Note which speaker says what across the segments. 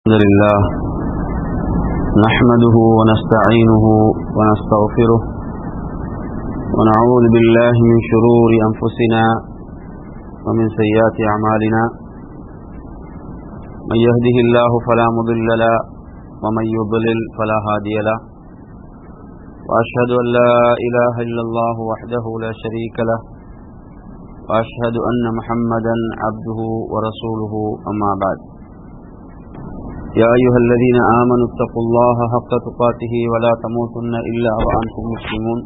Speaker 1: الحمد لله نحمده ونستعينه ونستغفره ونعوذ بالله من شرور أنفسنا ومن سيئات أعمالنا من يهده الله فلا مضل له ومن يضلل فلا هادي له وأشهد أن لا إله إلا الله وحده لا شريك له وأشهد أن محمدا عبده ورسوله أما بعد يا أيها الذين آمنوا اتقوا الله حق تقاته ولا تموتن إلا وأنتم مسلمون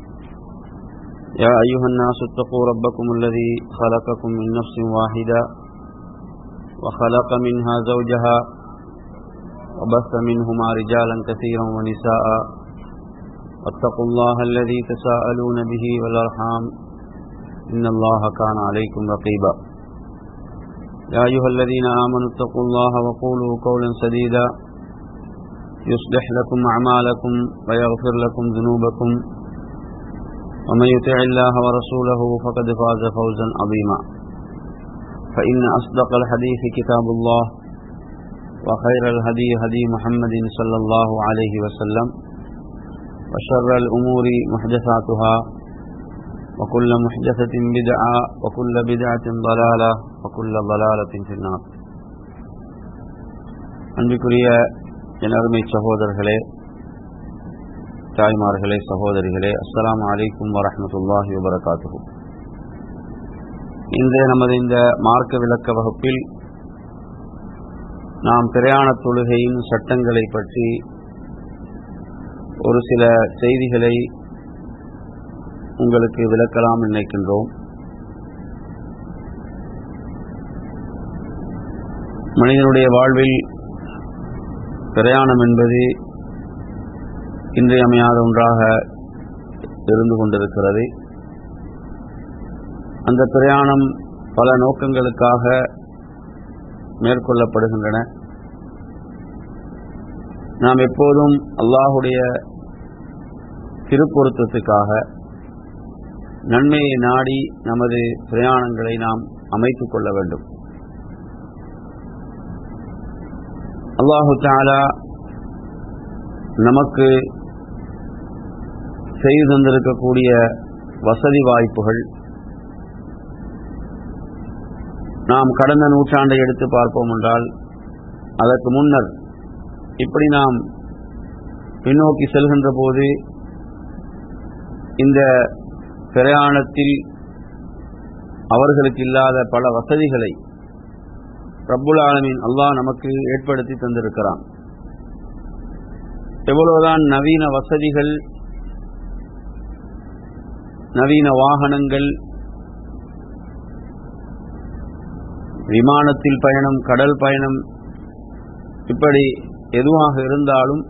Speaker 1: يا أيها الناس اتقوا ربكم الذي خلقكم من نفس واحدة وخلق منها زوجها وبث منهما رجالا كثيرا ونساء واتقوا الله الذي تساءلون به والأرحام إن الله كان عليكم رقيبا يا أيها الذين آمنوا اتقوا الله وقولوا قولا سديدا يصلح لكم أعمالكم ويغفر لكم ذنوبكم ومن يطع الله ورسوله فقد فاز فوزا عظيما فإن أصدق الحديث كتاب الله وخير الهدي هدي محمد صلى الله عليه وسلم وشر الأمور محدثاتها وكل محدثة بدعة وكل بدعة ضلالة وكل ضلالة في النار அன்பிற்குரிய என் அருமை சகோதரர்களே தாய்மார்களே சகோதரிகளே அஸ்லாம் அலைக்கும் வரமத்துல்லாஹி வபரகாத்து இன்றைய நமது இந்த மார்க்க விளக்க வகுப்பில் நாம் பிரயாண தொழுகையின் சட்டங்களை பற்றி ஒரு சில செய்திகளை உங்களுக்கு விளக்கலாம் நினைக்கின்றோம் மனிதனுடைய வாழ்வில் பிரயாணம் என்பது இன்றியமையாத ஒன்றாக இருந்து கொண்டிருக்கிறது அந்த பிரயாணம் பல நோக்கங்களுக்காக மேற்கொள்ளப்படுகின்றன நாம் எப்போதும் அல்லாஹுடைய திருப்பொருத்தத்துக்காக நன்மையை நாடி நமது பிரயாணங்களை நாம் அமைத்துக் கொள்ள வேண்டும் அல்லாஹு தாலா நமக்கு செய்து தந்திருக்கக்கூடிய வசதி வாய்ப்புகள் நாம் கடந்த நூற்றாண்டை எடுத்து பார்ப்போம் என்றால் அதற்கு முன்னர் இப்படி நாம் பின்னோக்கி செல்கின்ற போது இந்த பிரயாணத்தில் அவர்களுக்கு இல்லாத பல வசதிகளை ரப்புல் ஆலமின் அல்லாஹ் நமக்கு ஏற்படுத்தி தந்திருக்கிறான் எவ்வளவுதான் நவீன வசதிகள் நவீன வாகனங்கள் விமானத்தில் பயணம் கடல் பயணம் இப்படி எதுவாக இருந்தாலும்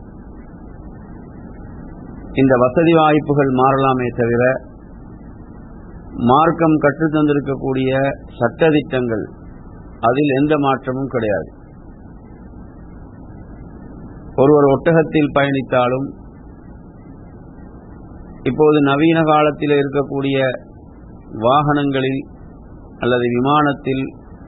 Speaker 1: இந்த வசதி வாய்ப்புகள் மாறலாமே தவிர மார்க்கம் கற்றுத் தந்திருக்கக்கூடிய சட்டதிட்டங்கள் அதில் எந்த மாற்றமும் கிடையாது ஒருவர் ஒட்டகத்தில் பயணித்தாலும் இப்போது நவீன காலத்தில் இருக்கக்கூடிய வாகனங்களில் அல்லது விமானத்தில்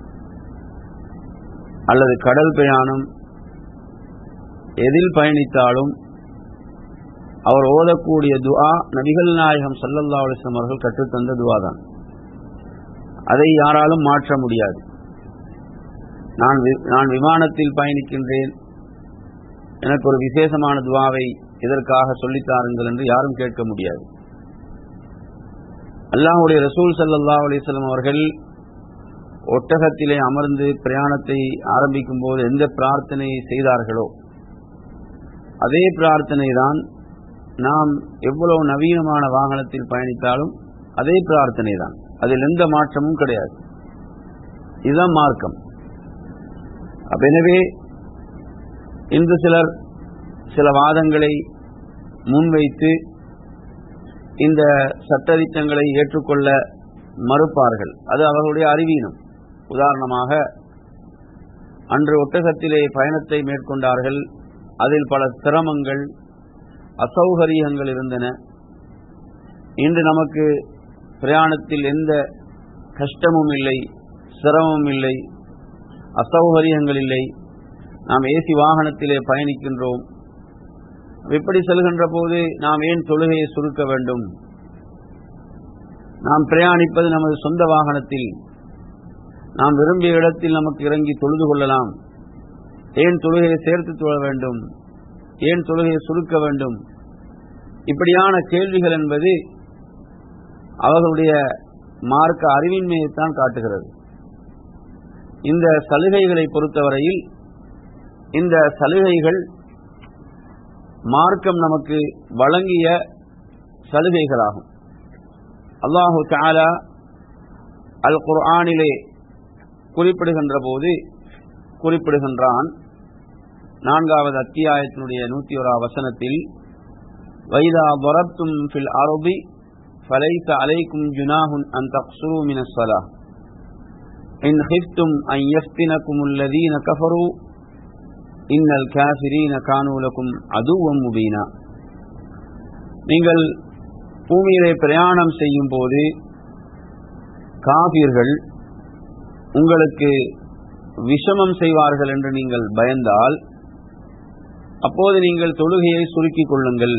Speaker 1: அல்லது கடல் பிரயாணம் எதில் பயணித்தாலும் அவர் ஓதக்கூடிய துஆ நபிகள் நாயகம் சல்லல்லா அலிஸ்லாம் அவர்கள் கற்றுத்தந்த துவா தான் அதை யாராலும் மாற்ற முடியாது நான் நான் விமானத்தில் பயணிக்கின்றேன் எனக்கு ஒரு விசேஷமான துவாவை இதற்காக சொல்லித்தாருங்கள் என்று யாரும் கேட்க முடியாது அல்லாஹுடைய ரசூல் சல்லா அலிஸ்லாம் அவர்கள் ஒட்டகத்திலே அமர்ந்து பிரயாணத்தை ஆரம்பிக்கும் போது எந்த பிரார்த்தனையை செய்தார்களோ அதே பிரார்த்தனை தான் நாம் எவ்வளவு நவீனமான வாகனத்தில் பயணித்தாலும் அதே பிரார்த்தனை தான் அதில் எந்த மாற்றமும் கிடையாது இதுதான் மார்க்கம் எனவே இன்று சிலர் சில வாதங்களை முன்வைத்து இந்த சட்டதிட்டங்களை ஏற்றுக்கொள்ள மறுப்பார்கள் அது அவர்களுடைய அறிவீனம் உதாரணமாக அன்று ஒட்டகத்திலே பயணத்தை மேற்கொண்டார்கள் அதில் பல சிரமங்கள் அசௌகரியங்கள் இருந்தன இன்று நமக்கு பிரயாணத்தில் எந்த கஷ்டமும் இல்லை சிரமமும் இல்லை அசௌகரியங்கள் இல்லை நாம் ஏசி வாகனத்திலே பயணிக்கின்றோம் எப்படி செல்கின்ற போது நாம் ஏன் தொழுகையை சுருக்க வேண்டும் நாம் பிரயாணிப்பது நமது சொந்த வாகனத்தில் நாம் விரும்பிய இடத்தில் நமக்கு இறங்கி தொழுது கொள்ளலாம் ஏன் தொழுகையை சேர்த்து தொழ வேண்டும் ஏன் தொழுகையை சுருக்க வேண்டும் இப்படியான கேள்விகள் என்பது அவர்களுடைய மார்க்க அறிவின்மையைத்தான் காட்டுகிறது இந்த சலுகைகளை பொறுத்தவரையில் இந்த சலுகைகள் மார்க்கம் நமக்கு வழங்கிய சலுகைகளாகும் அல்லாஹு தாலா அல் குர்ஆனிலே குறிப்பிடுகின்ற போது குறிப்பிடுகின்றான் நான்காவது அத்தியாயத்தினுடைய நூத்தி ஓரா வசனத்தில் வைதா வரத்தும் ஃபில் அரபி فليس عليكم جناح أن تقصروا من الصلاة إن خفتم أن يفتنكم الذين كفروا إن الكافرين كانوا لكم عدوا مبينا நீங்கள் பூமியிலே பிரயாணம் செய்யும் போது காபீர்கள் உங்களுக்கு விஷமம் செய்வார்கள் என்று நீங்கள் பயந்தால் அப்போது நீங்கள் தொழுகையை சுருக்கிக் கொள்ளுங்கள்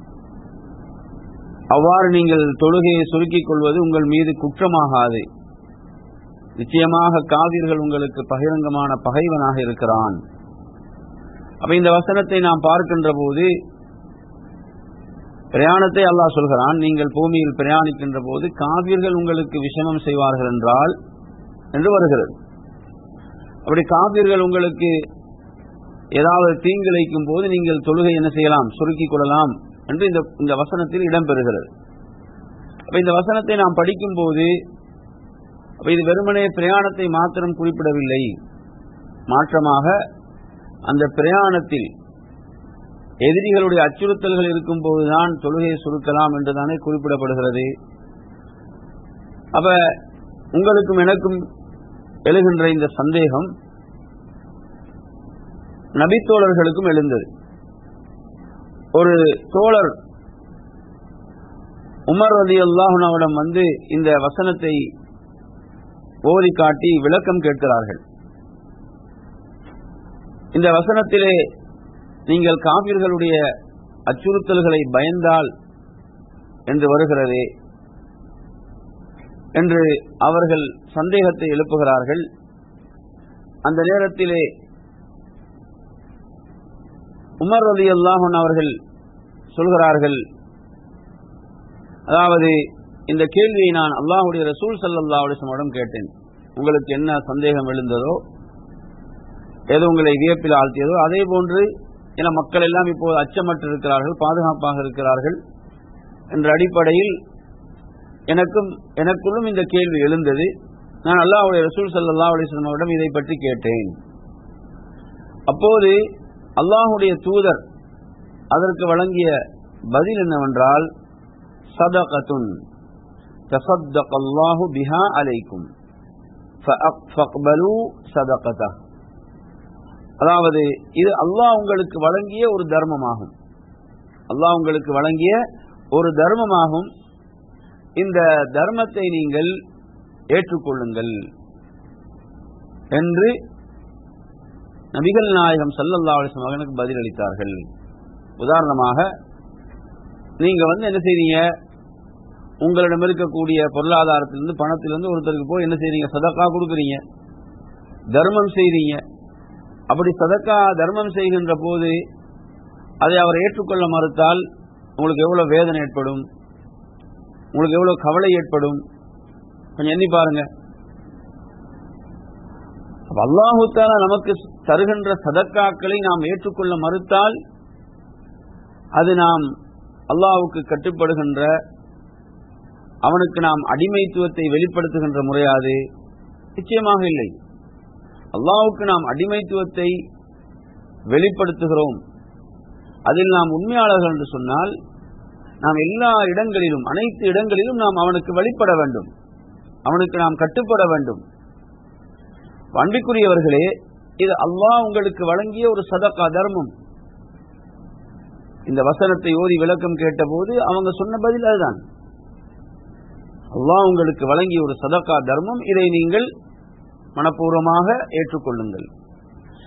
Speaker 1: அவ்வாறு நீங்கள் தொழுகையை சுருக்கிக் கொள்வது உங்கள் மீது குற்றமாகாது நிச்சயமாக காவிர்கள் உங்களுக்கு பகிரங்கமான பகைவனாக இருக்கிறான் அப்ப இந்த வசனத்தை நாம் பார்க்கின்ற போது பிரயாணத்தை அல்லாஹ் சொல்கிறான் நீங்கள் பூமியில் பிரயாணிக்கின்ற போது காவிர்கள் உங்களுக்கு விஷமம் செய்வார்கள் என்றால் என்று வருகிறது அப்படி காவிர்கள் உங்களுக்கு ஏதாவது தீங்கிழைக்கும் போது நீங்கள் தொழுகை என்ன செய்யலாம் சுருக்கிக் கொள்ளலாம் என்று இந்த இந்த வசனத்தில் இடம்பெறுகிறது அப்ப இந்த வசனத்தை நாம் படிக்கும் போது இது வெறுமனே பிரயாணத்தை மாத்திரம் குறிப்பிடவில்லை மாற்றமாக அந்த பிரயாணத்தில் எதிரிகளுடைய அச்சுறுத்தல்கள் இருக்கும் போதுதான் தொழுகையை சுருக்கலாம் என்றுதானே குறிப்பிடப்படுகிறது அப்ப உங்களுக்கும் எனக்கும் எழுகின்ற இந்த சந்தேகம் நபித்தோழர்களுக்கும் எழுந்தது ஒரு தோழர் உமர் ரதி அல்லாஹுனாவிடம் வந்து இந்த வசனத்தை ஓதி காட்டி விளக்கம் கேட்கிறார்கள் இந்த வசனத்திலே நீங்கள் காபிர்களுடைய அச்சுறுத்தல்களை பயந்தால் என்று வருகிறதே என்று அவர்கள் சந்தேகத்தை எழுப்புகிறார்கள் அந்த நேரத்திலே உமர் ரதி அல்லாஹன் அவர்கள் சொல்கிறார்கள் அதாவது இந்த கேள்வியை நான் அல்லாஹுடைய ரசூல் சல்லா அலிஸ்மோடம் கேட்டேன் உங்களுக்கு என்ன சந்தேகம் எழுந்ததோ எது உங்களை வியப்பில் ஆழ்த்தியதோ அதே போன்று என மக்கள் எல்லாம் இப்போது அச்சமற்று இருக்கிறார்கள் பாதுகாப்பாக இருக்கிறார்கள் என்ற அடிப்படையில் எனக்கும் எனக்குள்ளும் இந்த கேள்வி எழுந்தது நான் அல்லாஹுடைய ரசூல் சல்லா அலிஸ்லமிடம் இதை பற்றி கேட்டேன் அப்போது அல்லாஹுடைய தூதர் அதற்கு வழங்கிய பதில் என்னவென்றால் சதகத்துன் தசத்தக் அல்லாஹு பிஹா அலைக்கும் சதகதா அதாவது இது அல்லாஹ் உங்களுக்கு வழங்கிய ஒரு தர்மமாகும் அல்லாஹ் உங்களுக்கு வழங்கிய ஒரு தர்மமாகும் இந்த தர்மத்தை நீங்கள் ஏற்றுக்கொள்ளுங்கள் என்று நபிகள் நாயகம் சல்லல்லா அலிஸ்லாம் மகனுக்கு பதிலளித்தார்கள் உதாரணமாக நீங்க வந்து என்ன செய்றீங்க உங்களிடம் இருக்கக்கூடிய பொருளாதாரத்திலிருந்து பணத்திலிருந்து ஒருத்தருக்கு போய் என்ன செய்றீங்க சதக்கா கொடுக்குறீங்க தர்மம் செய்றீங்க அப்படி சதக்கா தர்மம் செய்கின்ற போது அதை அவர் ஏற்றுக்கொள்ள மறுத்தால் உங்களுக்கு எவ்வளவு வேதனை ஏற்படும் உங்களுக்கு எவ்வளவு கவலை ஏற்படும் கொஞ்சம் எண்ணி பாருங்க அல்லாஹூத்தால நமக்கு தருகின்ற சதக்காக்களை நாம் ஏற்றுக்கொள்ள மறுத்தால் அது நாம் அல்லாஹுக்கு கட்டுப்படுகின்ற அவனுக்கு நாம் அடிமைத்துவத்தை வெளிப்படுத்துகின்ற முறையாது நிச்சயமாக இல்லை அல்லாவுக்கு நாம் அடிமைத்துவத்தை வெளிப்படுத்துகிறோம் அதில் நாம் உண்மையாளர்கள் என்று சொன்னால் நாம் எல்லா இடங்களிலும் அனைத்து இடங்களிலும் நாம் அவனுக்கு வழிபட வேண்டும் அவனுக்கு நாம் கட்டுப்பட வேண்டும் அன்பிற்குரியவர்களே இது அல்லாஹ் உங்களுக்கு வழங்கிய ஒரு சதக்கா தர்மம் இந்த வசனத்தை ஓதி விளக்கம் கேட்டபோது அவங்க சொன்ன பதில் அதுதான் அல்லாஹ் உங்களுக்கு வழங்கிய ஒரு சதக்கா தர்மம் இதை நீங்கள் மனப்பூர்வமாக ஏற்றுக்கொள்ளுங்கள்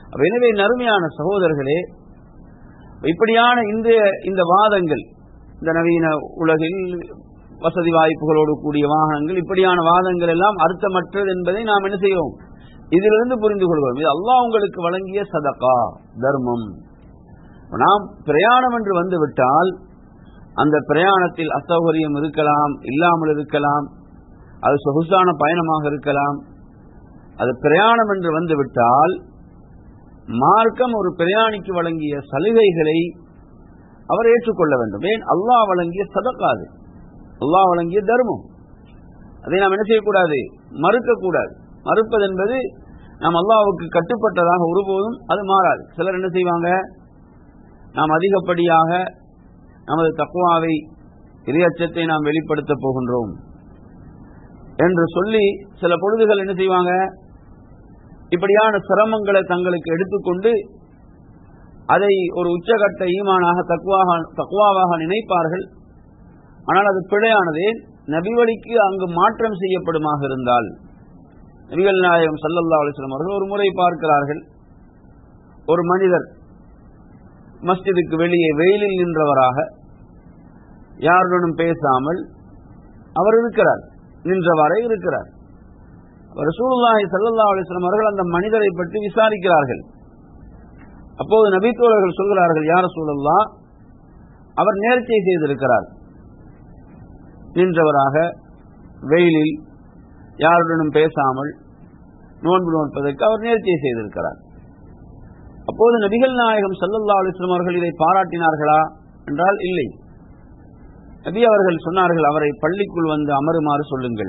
Speaker 1: அப்ப எனவே நறுமையான சகோதரர்களே இப்படியான இந்த இந்த வாதங்கள் இந்த நவீன உலகில் வசதி வாய்ப்புகளோடு கூடிய வாகனங்கள் இப்படியான வாதங்கள் எல்லாம் அர்த்தமற்றது என்பதை நாம் என்ன செய்வோம் இதிலிருந்து புரிந்து கொள்வோம் இது அல்லாஹ் உங்களுக்கு வழங்கிய சதகா தர்மம் நாம் பிரயாணம் என்று வந்து விட்டால் அந்த பிரயாணத்தில் அசௌகரியம் இருக்கலாம் இல்லாமல் இருக்கலாம் அது சொகுசான பயணமாக இருக்கலாம் அது பிரயாணம் என்று வந்து விட்டால் மார்க்கம் ஒரு பிரயாணிக்கு வழங்கிய சலுகைகளை அவர் ஏற்றுக்கொள்ள வேண்டும் ஏன் அல்லாஹ் வழங்கிய சதக்காது அல்லாஹ் வழங்கிய தர்மம் அதை நாம் என்ன செய்யக்கூடாது மறுக்கக்கூடாது மறுப்பது என்பது நாம் அல்லாவுக்கு கட்டுப்பட்டதாக ஒருபோதும் அது மாறாது சிலர் என்ன செய்வாங்க நாம் அதிகப்படியாக நமது தக்குவாவை இரையச்சத்தை நாம் வெளிப்படுத்த போகின்றோம் என்று சொல்லி சில பொழுதுகள் என்ன செய்வாங்க இப்படியான சிரமங்களை தங்களுக்கு எடுத்துக்கொண்டு அதை ஒரு உச்சகட்ட ஈமானாக தக்குவாக தக்குவாவாக நினைப்பார்கள் ஆனால் அது பிழையானதே நபிவழிக்கு அங்கு மாற்றம் செய்யப்படுமாக இருந்தால் நபிகள் நாயகம் சல்லல்லா அலிஸ்லாம் அவர்கள் ஒரு முறை பார்க்கிறார்கள் ஒரு மனிதர் மஸ்ஜிதுக்கு வெளியே வெயிலில் நின்றவராக யாருடனும் பேசாமல் அவர் இருக்கிறார் நின்றவரை இருக்கிறார் ரசூலுல்லாஹி சல்லா அலிஸ்லாம் அவர்கள் அந்த மனிதரை பற்றி விசாரிக்கிறார்கள் அப்போது நபித்தோழர்கள் சொல்கிறார்கள் யார் சூழல்லா அவர் நேர்ச்சை செய்திருக்கிறார் நின்றவராக வெயிலில் யாருடனும் பேசாமல் நோன்பு நோற்பதற்கு அவர் நேர்ச்சை செய்திருக்கிறார் அப்போது நபிகள் நாயகம் சல்லல்லா அலிஸ்லாம் அவர்கள் இதை பாராட்டினார்களா என்றால் இல்லை நபி அவர்கள் சொன்னார்கள் அவரை பள்ளிக்குள் வந்து அமருமாறு சொல்லுங்கள்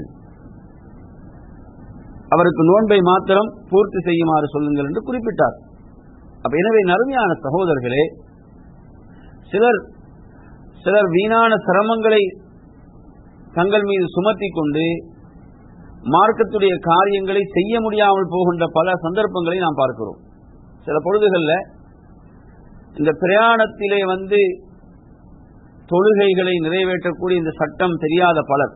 Speaker 1: அவருக்கு நோன்பை மாத்திரம் பூர்த்தி செய்யுமாறு சொல்லுங்கள் என்று குறிப்பிட்டார் அப்ப எனவே நறுமையான சகோதரர்களே சிலர் சிலர் வீணான சிரமங்களை தங்கள் மீது சுமத்தி கொண்டு மார்க்கத்துடைய காரியங்களை செய்ய முடியாமல் போகின்ற பல சந்தர்ப்பங்களை நாம் பார்க்கிறோம் சில பொழுதுகளில் இந்த பிரயாணத்திலே வந்து தொழுகைகளை நிறைவேற்றக்கூடிய இந்த சட்டம் தெரியாத பலர்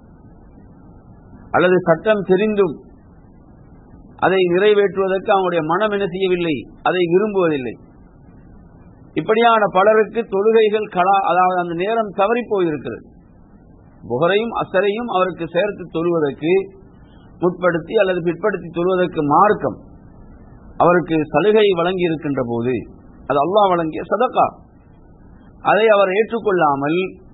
Speaker 1: அல்லது சட்டம் தெரிந்தும் அதை நிறைவேற்றுவதற்கு அவங்களுடைய மனம் என்ன செய்யவில்லை அதை விரும்புவதில்லை இப்படியான பலருக்கு தொழுகைகள் கலா அதாவது அந்த நேரம் தவறி போயிருக்கிறது புகரையும் அசரையும் அவருக்கு சேர்த்து தொழுவதற்கு முற்படுத்தி அல்லது பிற்படுத்தி தொழுவதற்கு மார்க்கம் அவருக்கு சலுகை வழங்கி இருக்கின்ற போது அது அல்லாஹ் வழங்கிய சதக்கா அதை அவர் ஏற்றுக்கொள்ளாமல்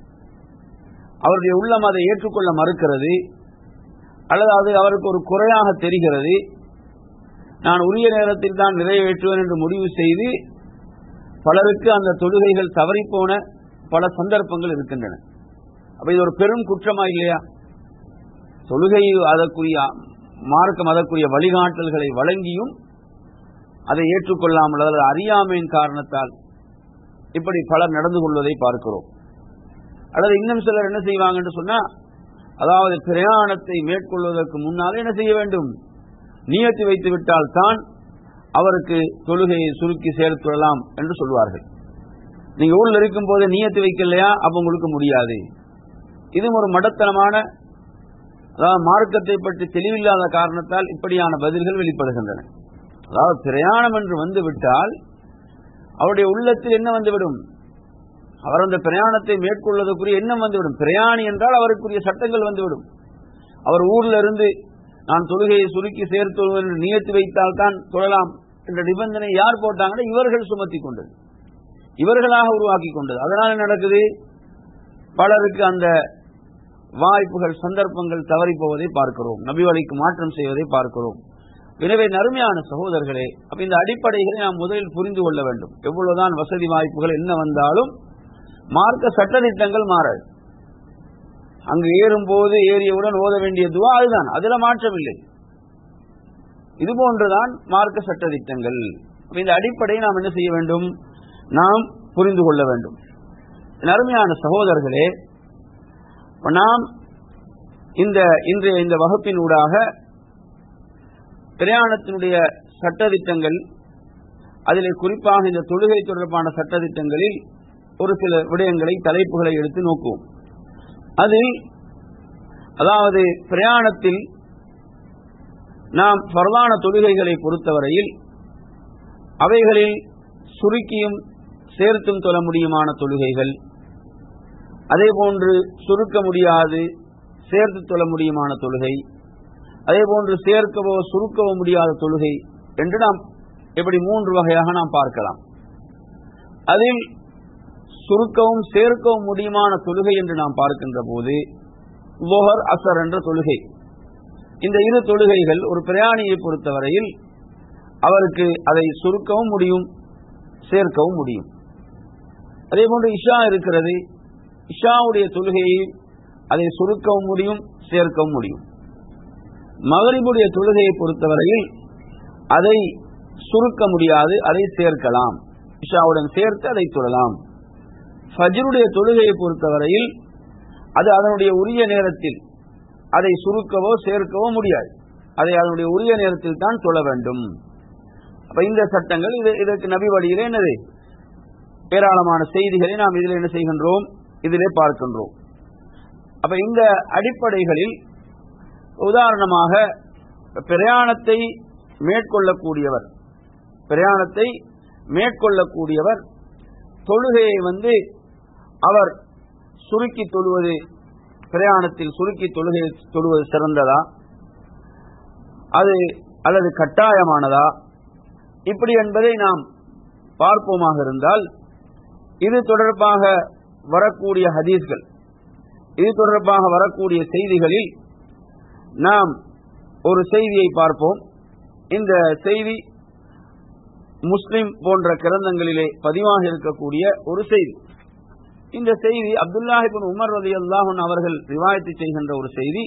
Speaker 1: அவருடைய உள்ளம் அதை ஏற்றுக்கொள்ள மறுக்கிறது அல்லது அது அவருக்கு ஒரு குறையாக தெரிகிறது நான் உரிய நேரத்தில் தான் நிறைவேற்றுவேன் என்று முடிவு செய்து பலருக்கு அந்த தொழுகைகள் தவறிப்போன பல சந்தர்ப்பங்கள் இருக்கின்றன அப்ப இது ஒரு பெரும் குற்றமா இல்லையா தொழுகை அதற்குரிய மார்க்கம் அதற்குரிய வழிகாட்டல்களை வழங்கியும் அதை ஏற்றுக்கொள்ளாமல் அல்லது அறியாமையின் காரணத்தால் இப்படி பலர் நடந்து கொள்வதை பார்க்கிறோம் அல்லது இன்னும் சிலர் என்ன செய்வாங்க என்று சொன்னா அதாவது பிரயாணத்தை மேற்கொள்வதற்கு முன்னாலே என்ன செய்ய வேண்டும் நியத்தி வைத்து விட்டால் தான் அவருக்கு தொழுகையை சுருக்கி சேர்த்துடலாம் என்று சொல்வார்கள் நீங்க ஊரில் இருக்கும் போது நியத்து வைக்கலையா அப்ப உங்களுக்கு முடியாது இதுவும் ஒரு மடத்தனமான அதாவது மார்க்கத்தை பற்றி தெளிவில்லாத காரணத்தால் இப்படியான பதில்கள் வெளிப்படுகின்றன அதாவது பிரயாணம் என்று வந்து விட்டால் அவருடைய உள்ளத்தில் என்ன வந்துவிடும் அவர் அந்த பிரயாணத்தை மேற்கொள்வதற்குரிய எண்ணம் வந்துவிடும் பிரயாணி என்றால் அவருக்குரிய சட்டங்கள் வந்துவிடும் அவர் ஊர்ல இருந்து நான் தொழுகையை சுருக்கி சேர்த்து என்று நியத்து வைத்தால் தான் தொழலாம் என்ற நிபந்தனை யார் போட்டாங்கன்னா இவர்கள் சுமத்தி கொண்டது இவர்களாக உருவாக்கி கொண்டது அதனால நடக்குது பலருக்கு அந்த வாய்ப்புகள் சந்தர்ப்பங்கள் தவறி போவதை பார்க்கிறோம் நபி வழிக்கு மாற்றம் செய்வதை பார்க்கிறோம் எனவே நறுமையான சகோதரர்களே அப்ப இந்த அடிப்படைகளை நாம் முதலில் புரிந்து கொள்ள வேண்டும் எவ்வளவுதான் வசதி வாய்ப்புகள் என்ன வந்தாலும் மார்க்க சட்டத்திட்டங்கள் மாறாது அங்கு ஏறும் போது ஏறியவுடன் ஓத வேண்டிய துவா அதுதான் அதுல மாற்றம் இல்லை இது போன்றுதான் மார்க்க சட்டத்திட்டங்கள் இந்த அடிப்படையை நாம் என்ன செய்ய வேண்டும் நாம் புரிந்து கொள்ள வேண்டும் அருமையான சகோதரர்களே நாம் இந்த இன்றைய இந்த வகுப்பின் ஊடாக பிரயாணத்தினுடைய சட்டத்திட்டங்கள் அதிலே குறிப்பாக இந்த தொழுகை தொடர்பான சட்டத்திட்டங்களில் ஒரு சில விடயங்களை தலைப்புகளை எடுத்து நோக்குவோம் அதில் அதாவது பிரயாணத்தில் நாம் பரவான தொழுகைகளை பொறுத்தவரையில் அவைகளில் சுருக்கியும் சேர்த்தும் தொழ முடியுமான தொழுகைகள் அதே போன்று சுருக்க முடியாது சேர்த்து தொழ முடியுமான தொழுகை அதே போன்று சேர்க்கவோ சுருக்கவோ முடியாத தொழுகை என்று நாம் இப்படி மூன்று வகையாக நாம் பார்க்கலாம் அதில் சுருக்கவும் சேர்க்கவும் முடியுமான தொழுகை என்று நாம் பார்க்கின்ற போது லோஹர் அசர் என்ற தொழுகை இந்த இரு தொழுகைகள் ஒரு பிரயாணியை பொறுத்தவரையில் அவருக்கு அதை சுருக்கவும் முடியும் சேர்க்கவும் முடியும் அதே போன்று இஷா இருக்கிறது இஷாவுடைய தொழுகையை அதை சுருக்கவும் முடியும் சேர்க்கவும் முடியும் மகரிபுடைய தொழுகையை பொறுத்தவரையில் அதை சுருக்க முடியாது அதை சேர்க்கலாம் இஷாவுடன் சேர்த்து அதை தொழலாம் ஃபஜ்ருடைய தொழுகையை பொறுத்தவரையில் அது அதனுடைய உரிய நேரத்தில் அதை சுருக்கவோ சேர்க்கவோ முடியாது அதை அதனுடைய உரிய நேரத்தில் தான் தொழ வேண்டும் அப்ப இந்த சட்டங்கள் இது இதற்கு நபி வழியிலே என்னது ஏராளமான செய்திகளை நாம் இதில் என்ன செய்கின்றோம் இதிலே பார்க்கின்றோம் அப்ப இந்த அடிப்படைகளில் உதாரணமாக பிரயாணத்தை மேற்கொள்ளக்கூடியவர் பிரயாணத்தை மேற்கொள்ளக்கூடியவர் தொழுகையை வந்து அவர் சுருக்கி தொழுவது பிரயாணத்தில் சுருக்கி தொழுகை தொழுவது சிறந்ததா அது அல்லது கட்டாயமானதா இப்படி என்பதை நாம் பார்ப்போமாக இருந்தால் இது தொடர்பாக வரக்கூடிய ஹதீஸ்கள் இது தொடர்பாக வரக்கூடிய செய்திகளில் நாம் ஒரு செய்தியை பார்ப்போம் இந்த செய்தி முஸ்லிம் போன்ற கிரந்தங்களிலே பதிவாக இருக்கக்கூடிய ஒரு செய்தி இந்த செய்தி அப்துல்லாஹிபின் உமர் ரதி அல்லாஹன் அவர்கள் ரிவாயத்து செய்கின்ற ஒரு செய்தி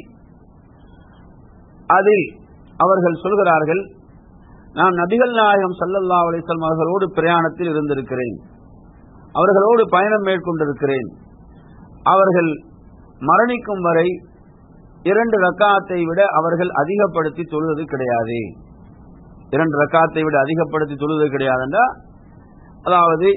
Speaker 1: அதில் அவர்கள் சொல்கிறார்கள் நான் நபிகள் நாயகம் சல்லல்லா அலிஸ்லாம் அவர்களோடு பிரயாணத்தில் இருந்திருக்கிறேன் அவர்களோடு பயணம் மேற்கொண்டிருக்கிறேன் அவர்கள் மரணிக்கும் வரை இரண்டு ரக்காத்தை விட அவர்கள் அதிகப்படுத்தி தொழுவது கிடையாது இரண்டு ரக்காத்தை விட அதிகப்படுத்தி தொழுவது கிடையாதுண்டா அதாவது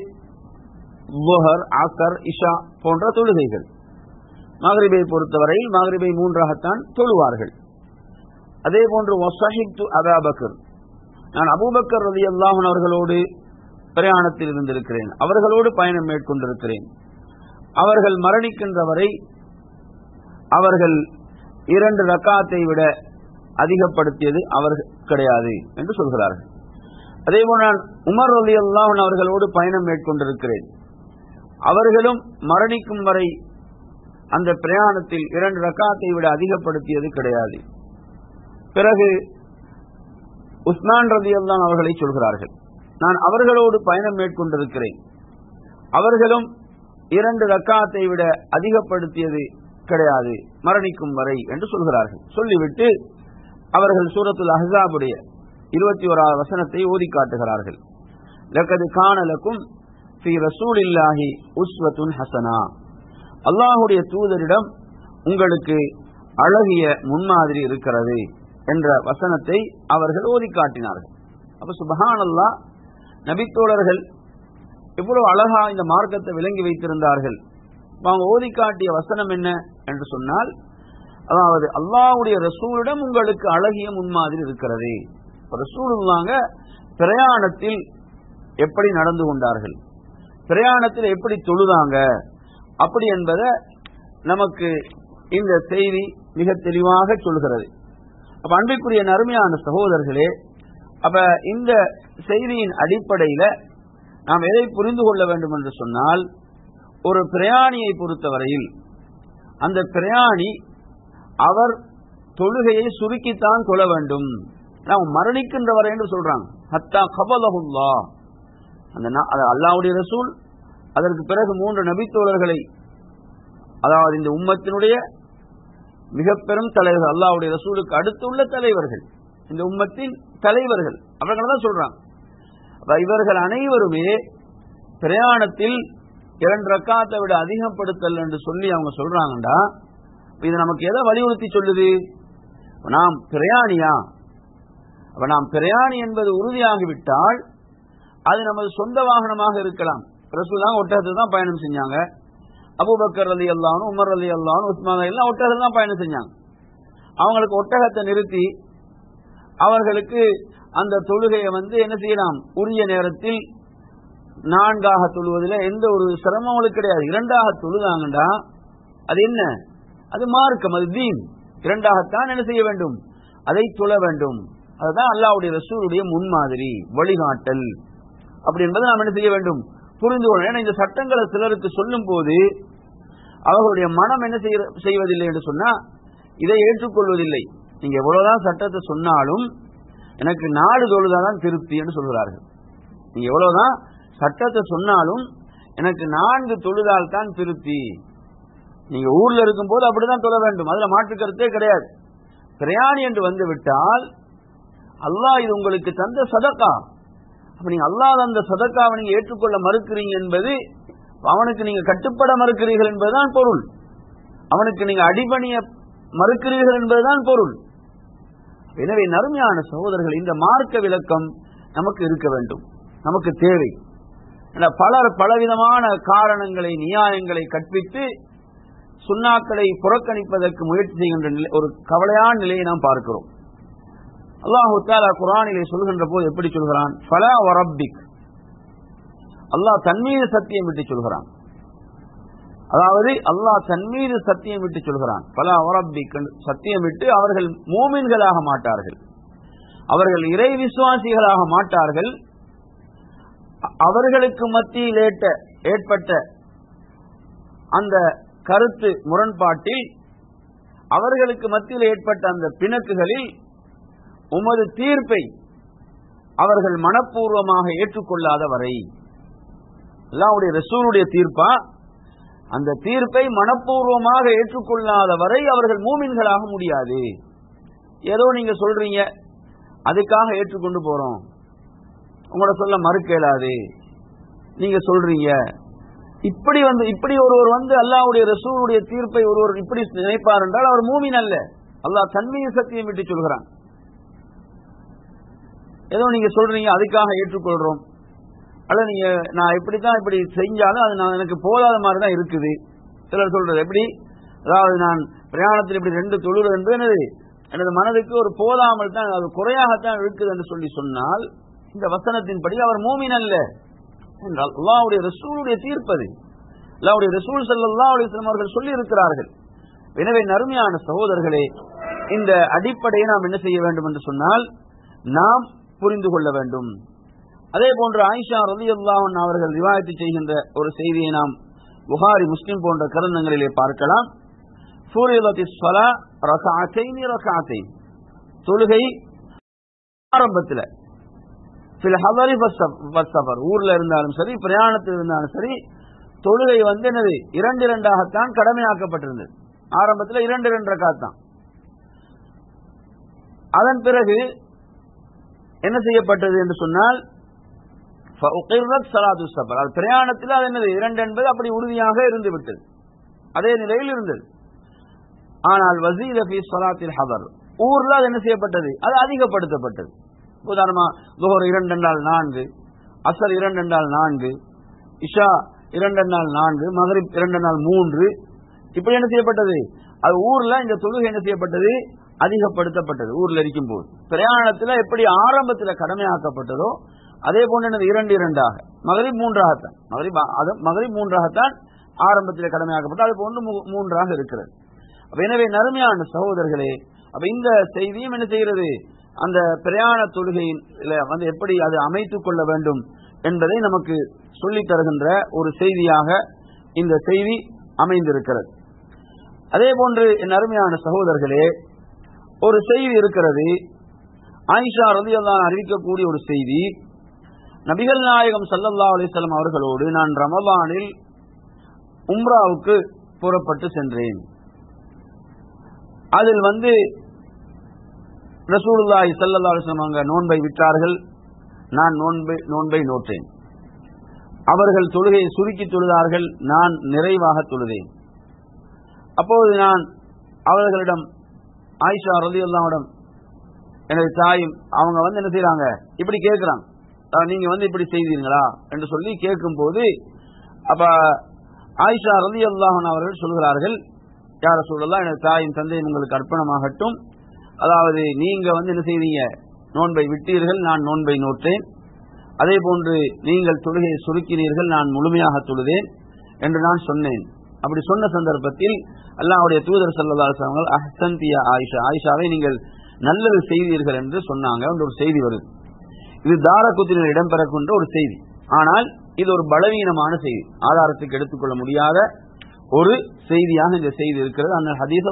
Speaker 1: புகர் ஆக்கர் இஷா போன்ற தொழுகைகள் மகரிபை பொறுத்தவரையில் மகரிபை மூன்றாகத்தான் தொழுவார்கள் அதே போன்று ஒசஹிப்து அபாபக்கர் நான் அபூபக்கர் ரதி அல்லாஹன் அவர்களோடு பிரயாணத்தில் இருந்திருக்கிறேன் அவர்களோடு பயணம் மேற்கொண்டிருக்கிறேன் அவர்கள் மரணிக்கின்ற வரை அவர்கள் இரண்டு ரக்காத்தை விட அதிகப்படுத்தியது அவர் கிடையாது என்று சொல்கிறார்கள் அதேபோல் நான் உமர் ரலி அல்லாஹன் அவர்களோடு பயணம் மேற்கொண்டிருக்கிறேன் அவர்களும் மரணிக்கும் வரை அந்த பிரயாணத்தில் இரண்டு ரக்காத்தை விட அதிகப்படுத்தியது கிடையாது பிறகு உஸ்மான் ரதி அல்லான் அவர்களை சொல்கிறார்கள் நான் அவர்களோடு பயணம் மேற்கொண்டிருக்கிறேன் அவர்களும் இரண்டு ரக்காத்தை விட அதிகப்படுத்தியது கிடையாது மரணிக்கும் வரை என்று சொல்கிறார்கள் சொல்லிவிட்டு அவர்கள் சூரத்துல் அஹாபுடைய இருபத்தி ஓராவது வசனத்தை ஓதி காட்டுகிறார்கள் லக்கது காணலக்கும் ஸ்ரீ ரசூல் இல்லாஹி உஸ்வத்துன் ஹசனா அல்லாஹுடைய தூதரிடம் உங்களுக்கு அழகிய முன்மாதிரி இருக்கிறது என்ற வசனத்தை அவர்கள் ஓதி காட்டினார்கள் அப்ப சுபஹான் அல்லா நபித்தோழர்கள் எவ்வளவு அழகா இந்த மார்க்கத்தை விளங்கி வைத்திருந்தார்கள் அவங்க ஓதி காட்டிய வசனம் என்ன என்று சொன்னால் அதாவது அல்லாவுடைய ரசூலிடம் உங்களுக்கு அழகிய முன்மாதிரி இருக்கிறது ரசூலுல்லாங்க பிரயாணத்தில் எப்படி நடந்து கொண்டார்கள் பிரயாணத்தில் எப்படி தொழுதாங்க அப்படி என்பதை நமக்கு இந்த செய்தி மிக தெளிவாக சொல்கிறது அப்ப அன்பிற்குரிய நறுமையான சகோதரர்களே அப்ப இந்த செய்தியின் அடிப்படையில நாம் எதை புரிந்து கொள்ள வேண்டும் என்று சொன்னால் ஒரு பிரயாணியை பொறுத்தவரையில் அந்த பிரயாணி அவர் தொழுகையை சுருக்கித்தான் கொள்ள வேண்டும் நாம் மரணிக்கின்றவர் என்று சொல்றாங்க ஹத்தா கபலஹுல்லா அந்த அல்லாவுடைய ரசூல் அதற்கு பிறகு மூன்று நபித்தோழர்களை அதாவது இந்த உம்மத்தினுடைய மிக பெரும் தலைவர்கள் அல்லாவுடைய ரசூலுக்கு அடுத்துள்ள தலைவர்கள் இந்த உம்மத்தின் தலைவர்கள் அவர்கள் தான் சொல்றாங்க இவர்கள் அனைவருமே பிரயாணத்தில் இரண்டு ரக்காத்தை விட அதிகப்படுத்தல் என்று சொல்லி அவங்க சொல்றாங்கடா இது நமக்கு எதை வலியுறுத்தி சொல்லுது நாம் பிரயாணியா அப்ப நாம் பிரயாணி என்பது உறுதியாகிவிட்டால் அது நமது சொந்த வாகனமாக இருக்கலாம் ரசூலாங்க ஒட்டகத்தில் தான் பயணம் செஞ்சாங்க அபுபக்கர் அலி அல்லானும் உமர் அலி அல்லானும் உஸ்மான் எல்லாம் ஒட்டகத்தில் தான் பயணம் செஞ்சாங்க அவங்களுக்கு ஒட்டகத்தை நிறுத்தி அவர்களுக்கு அந்த தொழுகையை வந்து என்ன செய்யலாம் உரிய நேரத்தில் நான்காக தொழுவதில் எந்த ஒரு சிரமம் அவளுக்கு கிடையாது இரண்டாக தொழுதாங்கண்டா அது என்ன அது மார்க்கம் அது தீன் இரண்டாகத்தான் என்ன செய்ய வேண்டும் அதை தொழ வேண்டும் அதுதான் அல்லாவுடைய ரசூலுடைய முன்மாதிரி வழிகாட்டல் அப்படி என்பதை நாம் என்ன செய்ய வேண்டும் புரிந்து கொள்ள ஏன்னா இந்த சட்டங்களை சிலருக்கு சொல்லும் போது அவர்களுடைய மனம் என்ன செய்வதில்லை என்று சொன்னா இதை ஏற்றுக்கொள்வதில்லை நீங்க எவ்வளவுதான் சட்டத்தை சொன்னாலும் எனக்கு நாடு தொழுதாதான் திருப்தி என்று சொல்கிறார்கள் நீங்க எவ்வளவுதான் சட்டத்தை சொன்னாலும் எனக்கு நான்கு தொழுதால் தான் திருப்தி நீங்க ஊர்ல இருக்கும் போது அப்படிதான் தொழ வேண்டும் அதுல மாற்று கருத்தே கிடையாது பிரயாணி என்று வந்து விட்டால் அல்லாஹ் இது உங்களுக்கு தந்த சதக்கா அப்ப நீங்க அல்லாஹ் அந்த சதக்காவை நீங்க ஏற்றுக்கொள்ள மறுக்கிறீங்க என்பது அவனுக்கு நீங்க கட்டுப்பட மறுக்கிறீர்கள் என்பதுதான் பொருள் அவனுக்கு நீங்க அடிபணிய மறுக்கிறீர்கள் என்பதுதான் பொருள் எனவே நறுமையான சகோதரர்கள் இந்த மார்க்க விளக்கம் நமக்கு இருக்க வேண்டும் நமக்கு தேவை பலர் பலவிதமான காரணங்களை நியாயங்களை கற்பித்து சுண்ணாக்களை புறக்கணிப்பதற்கு முயற்சி செய்கின்ற ஒரு கவலையான நிலையை நாம் பார்க்கிறோம் அல்லாஹு தாலா குரானிலே சொல்கின்ற போது எப்படி சொல்கிறான் பலா வரப்பிக் அல்லாஹ் தன்மீது சத்தியம் விட்டு சொல்கிறான் அதாவது அல்லாஹ் தன்மீது சத்தியம் விட்டு சொல்கிறான் பல அவரப்பிக் சத்தியம் விட்டு அவர்கள் மூமின்களாக மாட்டார்கள் அவர்கள் இறை விசுவாசிகளாக மாட்டார்கள் அவர்களுக்கு மத்தியில் ஏற்பட்ட அந்த கருத்து முரண்பாட்டில் அவர்களுக்கு மத்தியில் ஏற்பட்ட அந்த பிணக்குகளில் உமது தீர்ப்பை அவர்கள் மனப்பூர்வமாக ஏற்றுக்கொள்ளாத வரை அல்லாவுடைய ரசூலுடைய தீர்ப்பா அந்த தீர்ப்பை மனப்பூர்வமாக ஏற்றுக்கொள்ளாத வரை அவர்கள் மூமின்களாக முடியாது ஏதோ நீங்க சொல்றீங்க அதுக்காக ஏற்றுக்கொண்டு போறோம் உங்களோட சொல்ல மறுக்கலாது நீங்க சொல்றீங்க இப்படி வந்து இப்படி ஒருவர் வந்து அல்லாவுடைய ரசூலுடைய தீர்ப்பை ஒருவர் இப்படி நினைப்பார் என்றால் அவர் மூமின் அல்ல அல்லாஹ் தன்மையை சத்தியம் விட்டு சொல்கிறான் ஏதோ நீங்க சொல்றீங்க அதுக்காக ஏற்றுக்கொள்றோம் அல்ல நீங்க நான் இப்படித்தான் இப்படி செஞ்சாலும் அது நான் எனக்கு போதாத மாதிரி தான் இருக்குது சிலர் சொல்றது எப்படி அதாவது நான் பிரயாணத்தில் இப்படி ரெண்டு தொழுது என்று என்னது எனது மனதுக்கு ஒரு போதாமல் தான் அது குறையாகத்தான் இருக்குது என்று சொல்லி சொன்னால் இந்த வசனத்தின்படி அவர் மூமின் அல்ல என்றால் அல்லாவுடைய ரசூலுடைய தீர்ப்பது அல்லாவுடைய ரசூல் சல்லா அலிஸ்லாம் அவர்கள் சொல்லி இருக்கிறார்கள் எனவே நறுமையான சகோதரர்களே இந்த அடிப்படையை நாம் என்ன செய்ய வேண்டும் என்று சொன்னால் நாம் புரிந்து கொள்ள வேண்டும் அதே போன்று ஆயிஷா ரலி அல்லாஹன் அவர்கள் ரிவாயத்து செய்கின்ற ஒரு செய்தியை நாம் புகாரி முஸ்லிம் போன்ற கருந்தங்களிலே பார்க்கலாம் தொழுகை ஆரம்பத்தில் சில ஹவரி ஊர்ல இருந்தாலும் சரி பிரயாணத்தில் இருந்தாலும் சரி தொழுகை வந்து என்னது இரண்டு இரண்டாகத்தான் கடமையாக்கப்பட்டிருந்தது ஆரம்பத்தில் இரண்டு இரண்டு ரக்காத்தான் அதன் பிறகு என்ன செய்யப்பட்டது என்று சொன்னால் பிரயாணத்தில் அது என்னது இரண்டு என்பது அப்படி உறுதியாக இருந்து விட்டது அதே நிலையில் இருந்தது ஆனால் வசீத ஃபி சலாத்தில் ஹபர் ஊர்ல அது என்ன செய்யப்பட்டது அது அதிகப்படுத்தப்பட்டது உதாரணமா துஹர் இரண்டு என்றால் நான்கு அசர் இரண்டு என்றால் நான்கு இஷா இரண்டு நாள் நான்கு மகரிப் இரண்டு நாள் மூன்று இப்படி என்ன செய்யப்பட்டது அது ஊர்ல இந்த தொழுகை என்ன செய்யப்பட்டது அதிகப்படுத்தப்பட்டது ஊர்ல இருக்கும் போது பிரயாணத்துல எப்படி ஆரம்பத்தில் கடமையாக்கப்பட்டதோ அதே போன்று எனது இரண்டு இரண்டாக மகரிப் மூன்றாகத்தான் மகரிப் மகரிப் மூன்றாகத்தான் ஆரம்பத்தில் கடமையாக்கப்பட்டு அது போன்று மூன்றாக இருக்கிறது எனவே நறுமையான சகோதரர்களே அப்ப இந்த செய்தியும் என்ன செய்கிறது அந்த பிரயாண தொழுகையின் வந்து எப்படி அது அமைத்துக் கொள்ள வேண்டும் என்பதை நமக்கு சொல்லித் தருகின்ற ஒரு செய்தியாக இந்த செய்தி அமைந்திருக்கிறது அதே போன்று என் அருமையான சகோதரர்களே ஒரு செய்தி இருக்கிறது ஆயிஷா ரதியல்லான் அறிவிக்கக்கூடிய ஒரு செய்தி நபிகள் நாயகம் சல்லல்லா அலிஸ்லாம் அவர்களோடு நான் ரமபானில் உம்ராவுக்கு புறப்பட்டு சென்றேன் அதில் வந்து ரசூலுல்லாஹி சல்லல்லா அலிஸ்லாம் அங்க நோன்பை விட்டார்கள் நான் நோன்பை நோன்பை நோற்றேன் அவர்கள் தொழுகையை சுருக்கி தொழுதார்கள் நான் நிறைவாக தொழுதேன் அப்போது நான் அவர்களிடம் ஆயிஷா ரலியுல்லாவிடம் எனது தாயும் அவங்க வந்து என்ன செய்யறாங்க இப்படி கேட்கிறாங்க நீங்க வந்து இப்படி செய்தீங்களா என்று சொல்லி கேட்கும் போது அப்ப ஆயிஷா ரலி அல்லாஹன் அவர்கள் சொல்கிறார்கள் யார சொல்லலாம் எனது தாயின் தந்தையும் உங்களுக்கு அர்ப்பணமாகட்டும் அதாவது நீங்க வந்து என்ன செய்தீங்க நோன்பை விட்டீர்கள் நான் நோன்பை நோற்றேன் அதே போன்று நீங்கள் தொழுகையை சுருக்கினீர்கள் நான் முழுமையாக தொழுதேன் என்று நான் சொன்னேன் அப்படி சொன்ன சந்தர்ப்பத்தில் அல்லாஹ்வுடைய தூதர் சல்லல்லாஹு அஹ்சந்தியா ஆயிஷா ஆயிஷாவை நீங்கள் நல்லது செய்தீர்கள் என்று சொன்னாங்க அந்த ஒரு செய்தி வருது இது தாரகுத்தினர் இடம்பெறக்கின்ற ஒரு செய்தி ஆனால் இது ஒரு பலவீனமான செய்தி ஆதாரத்துக்கு எடுத்துக்கொள்ள முடியாத ஒரு செய்தியாக இந்த செய்தி இருக்கிறது அந்த ஹதீஸ்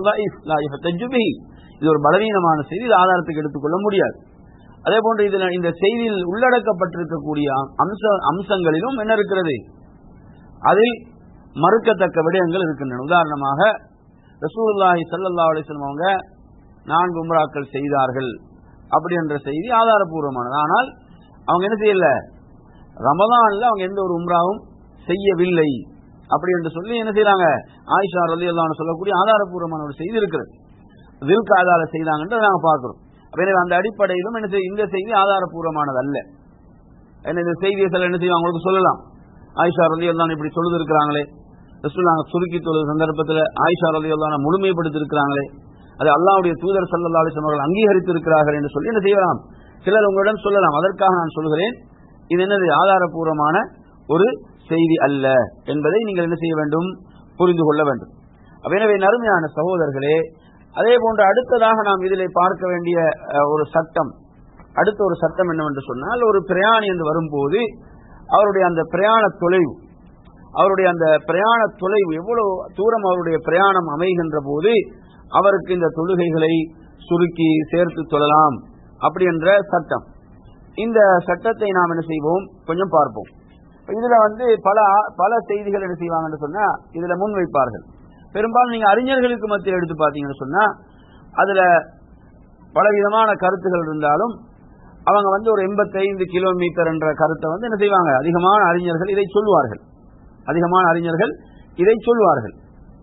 Speaker 1: இது ஒரு பலவீனமான செய்தி இது ஆதாரத்துக்கு எடுத்துக்கொள்ள முடியாது அதே போன்று இதுல இந்த செய்தியில் உள்ளடக்கப்பட்டிருக்கக்கூடிய அம்ச அம்சங்களிலும் என்ன இருக்கிறது அதில் மறுக்கத்தக்க விடயங்கள் இருக்கின்றன உதாரணமாக ரசூலுல்லாஹி சல்லா அலிஸ்லம் அவங்க நான்கு உம்ராக்கள் செய்தார்கள் அப்படி என்ற செய்தி ஆதாரபூர்வமானது ஆனால் அவங்க என்ன செய்யல ரமதான்ல அவங்க எந்த ஒரு உம்ராவும் செய்யவில்லை அப்படி என்று சொல்லி என்ன செய்யறாங்க ஆயிஷா ரலி சொல்லக்கூடிய ஆதாரபூர்வமான ஒரு செய்தி இருக்கிறது தில்க ஆதார செய்தாங்கன்றதை நாங்க பார்க்கிறோம் எனவே அந்த அடிப்படையிலும் என்ன செய்ய இந்த செய்தி ஆதாரபூர்வமானது அல்ல என்ன இந்த செய்தியை சில என்ன செய்யும் அவங்களுக்கு சொல்லலாம் ஆயிஷா ரலி அல்லான் இப்படி சொல்லுது இருக்கிறாங்களே ரசூலாங்க சுருக்கி தொழுது சந்தர்ப்பத்தில் ஆயிஷா ரலி அல்லான முழுமைப்படுத்தி இருக்கிறாங்களே அது அல்லாவுடைய தூதர் சல்லா அலிஸ்லாம் அவர்கள் அங்கீகரித்து இருக்கிறார்கள் என்று சொல்லி என்ன செய்யலாம் சிலர் உங்களிடம் சொல்லலாம் அதற்காக நான் சொல்கிறேன் இது என்னது ஆதாரபூர்வமான ஒரு செய்தி அல்ல என்பதை நீங்கள் என்ன செய்ய வேண்டும் புரிந்து கொள்ள வேண்டும் எனவே நறுமையான சகோதரர்களே அதே போன்று அடுத்ததாக நாம் இதில் பார்க்க வேண்டிய ஒரு சட்டம் அடுத்த ஒரு சட்டம் என்னவென்று சொன்னால் ஒரு பிரயாணி என்று வரும்போது அவருடைய அந்த பிரயாண தொலைவு அவருடைய அந்த பிரயாண தொலைவு எவ்வளவு தூரம் அவருடைய பிரயாணம் அமைகின்ற போது அவருக்கு இந்த தொழுகைகளை சுருக்கி சேர்த்து சொல்லலாம் அப்படி என்ற சட்டம் இந்த சட்டத்தை நாம் என்ன செய்வோம் கொஞ்சம் பார்ப்போம் இதுல வந்து பல பல செய்திகள் என்ன செய்வாங்கன்னு சொன்னா இதுல முன் வைப்பார்கள் பெரும்பாலும் நீங்க அறிஞர்களுக்கு மத்தியில் எடுத்து பாத்தீங்கன்னு சொன்னா அதுல பல விதமான கருத்துகள் இருந்தாலும் அவங்க வந்து ஒரு எண்பத்தைந்து கிலோமீட்டர் என்ற கருத்தை வந்து என்ன செய்வாங்க அதிகமான அறிஞர்கள் இதை சொல்லுவார்கள் அதிகமான அறிஞர்கள் இதை சொல்வார்கள்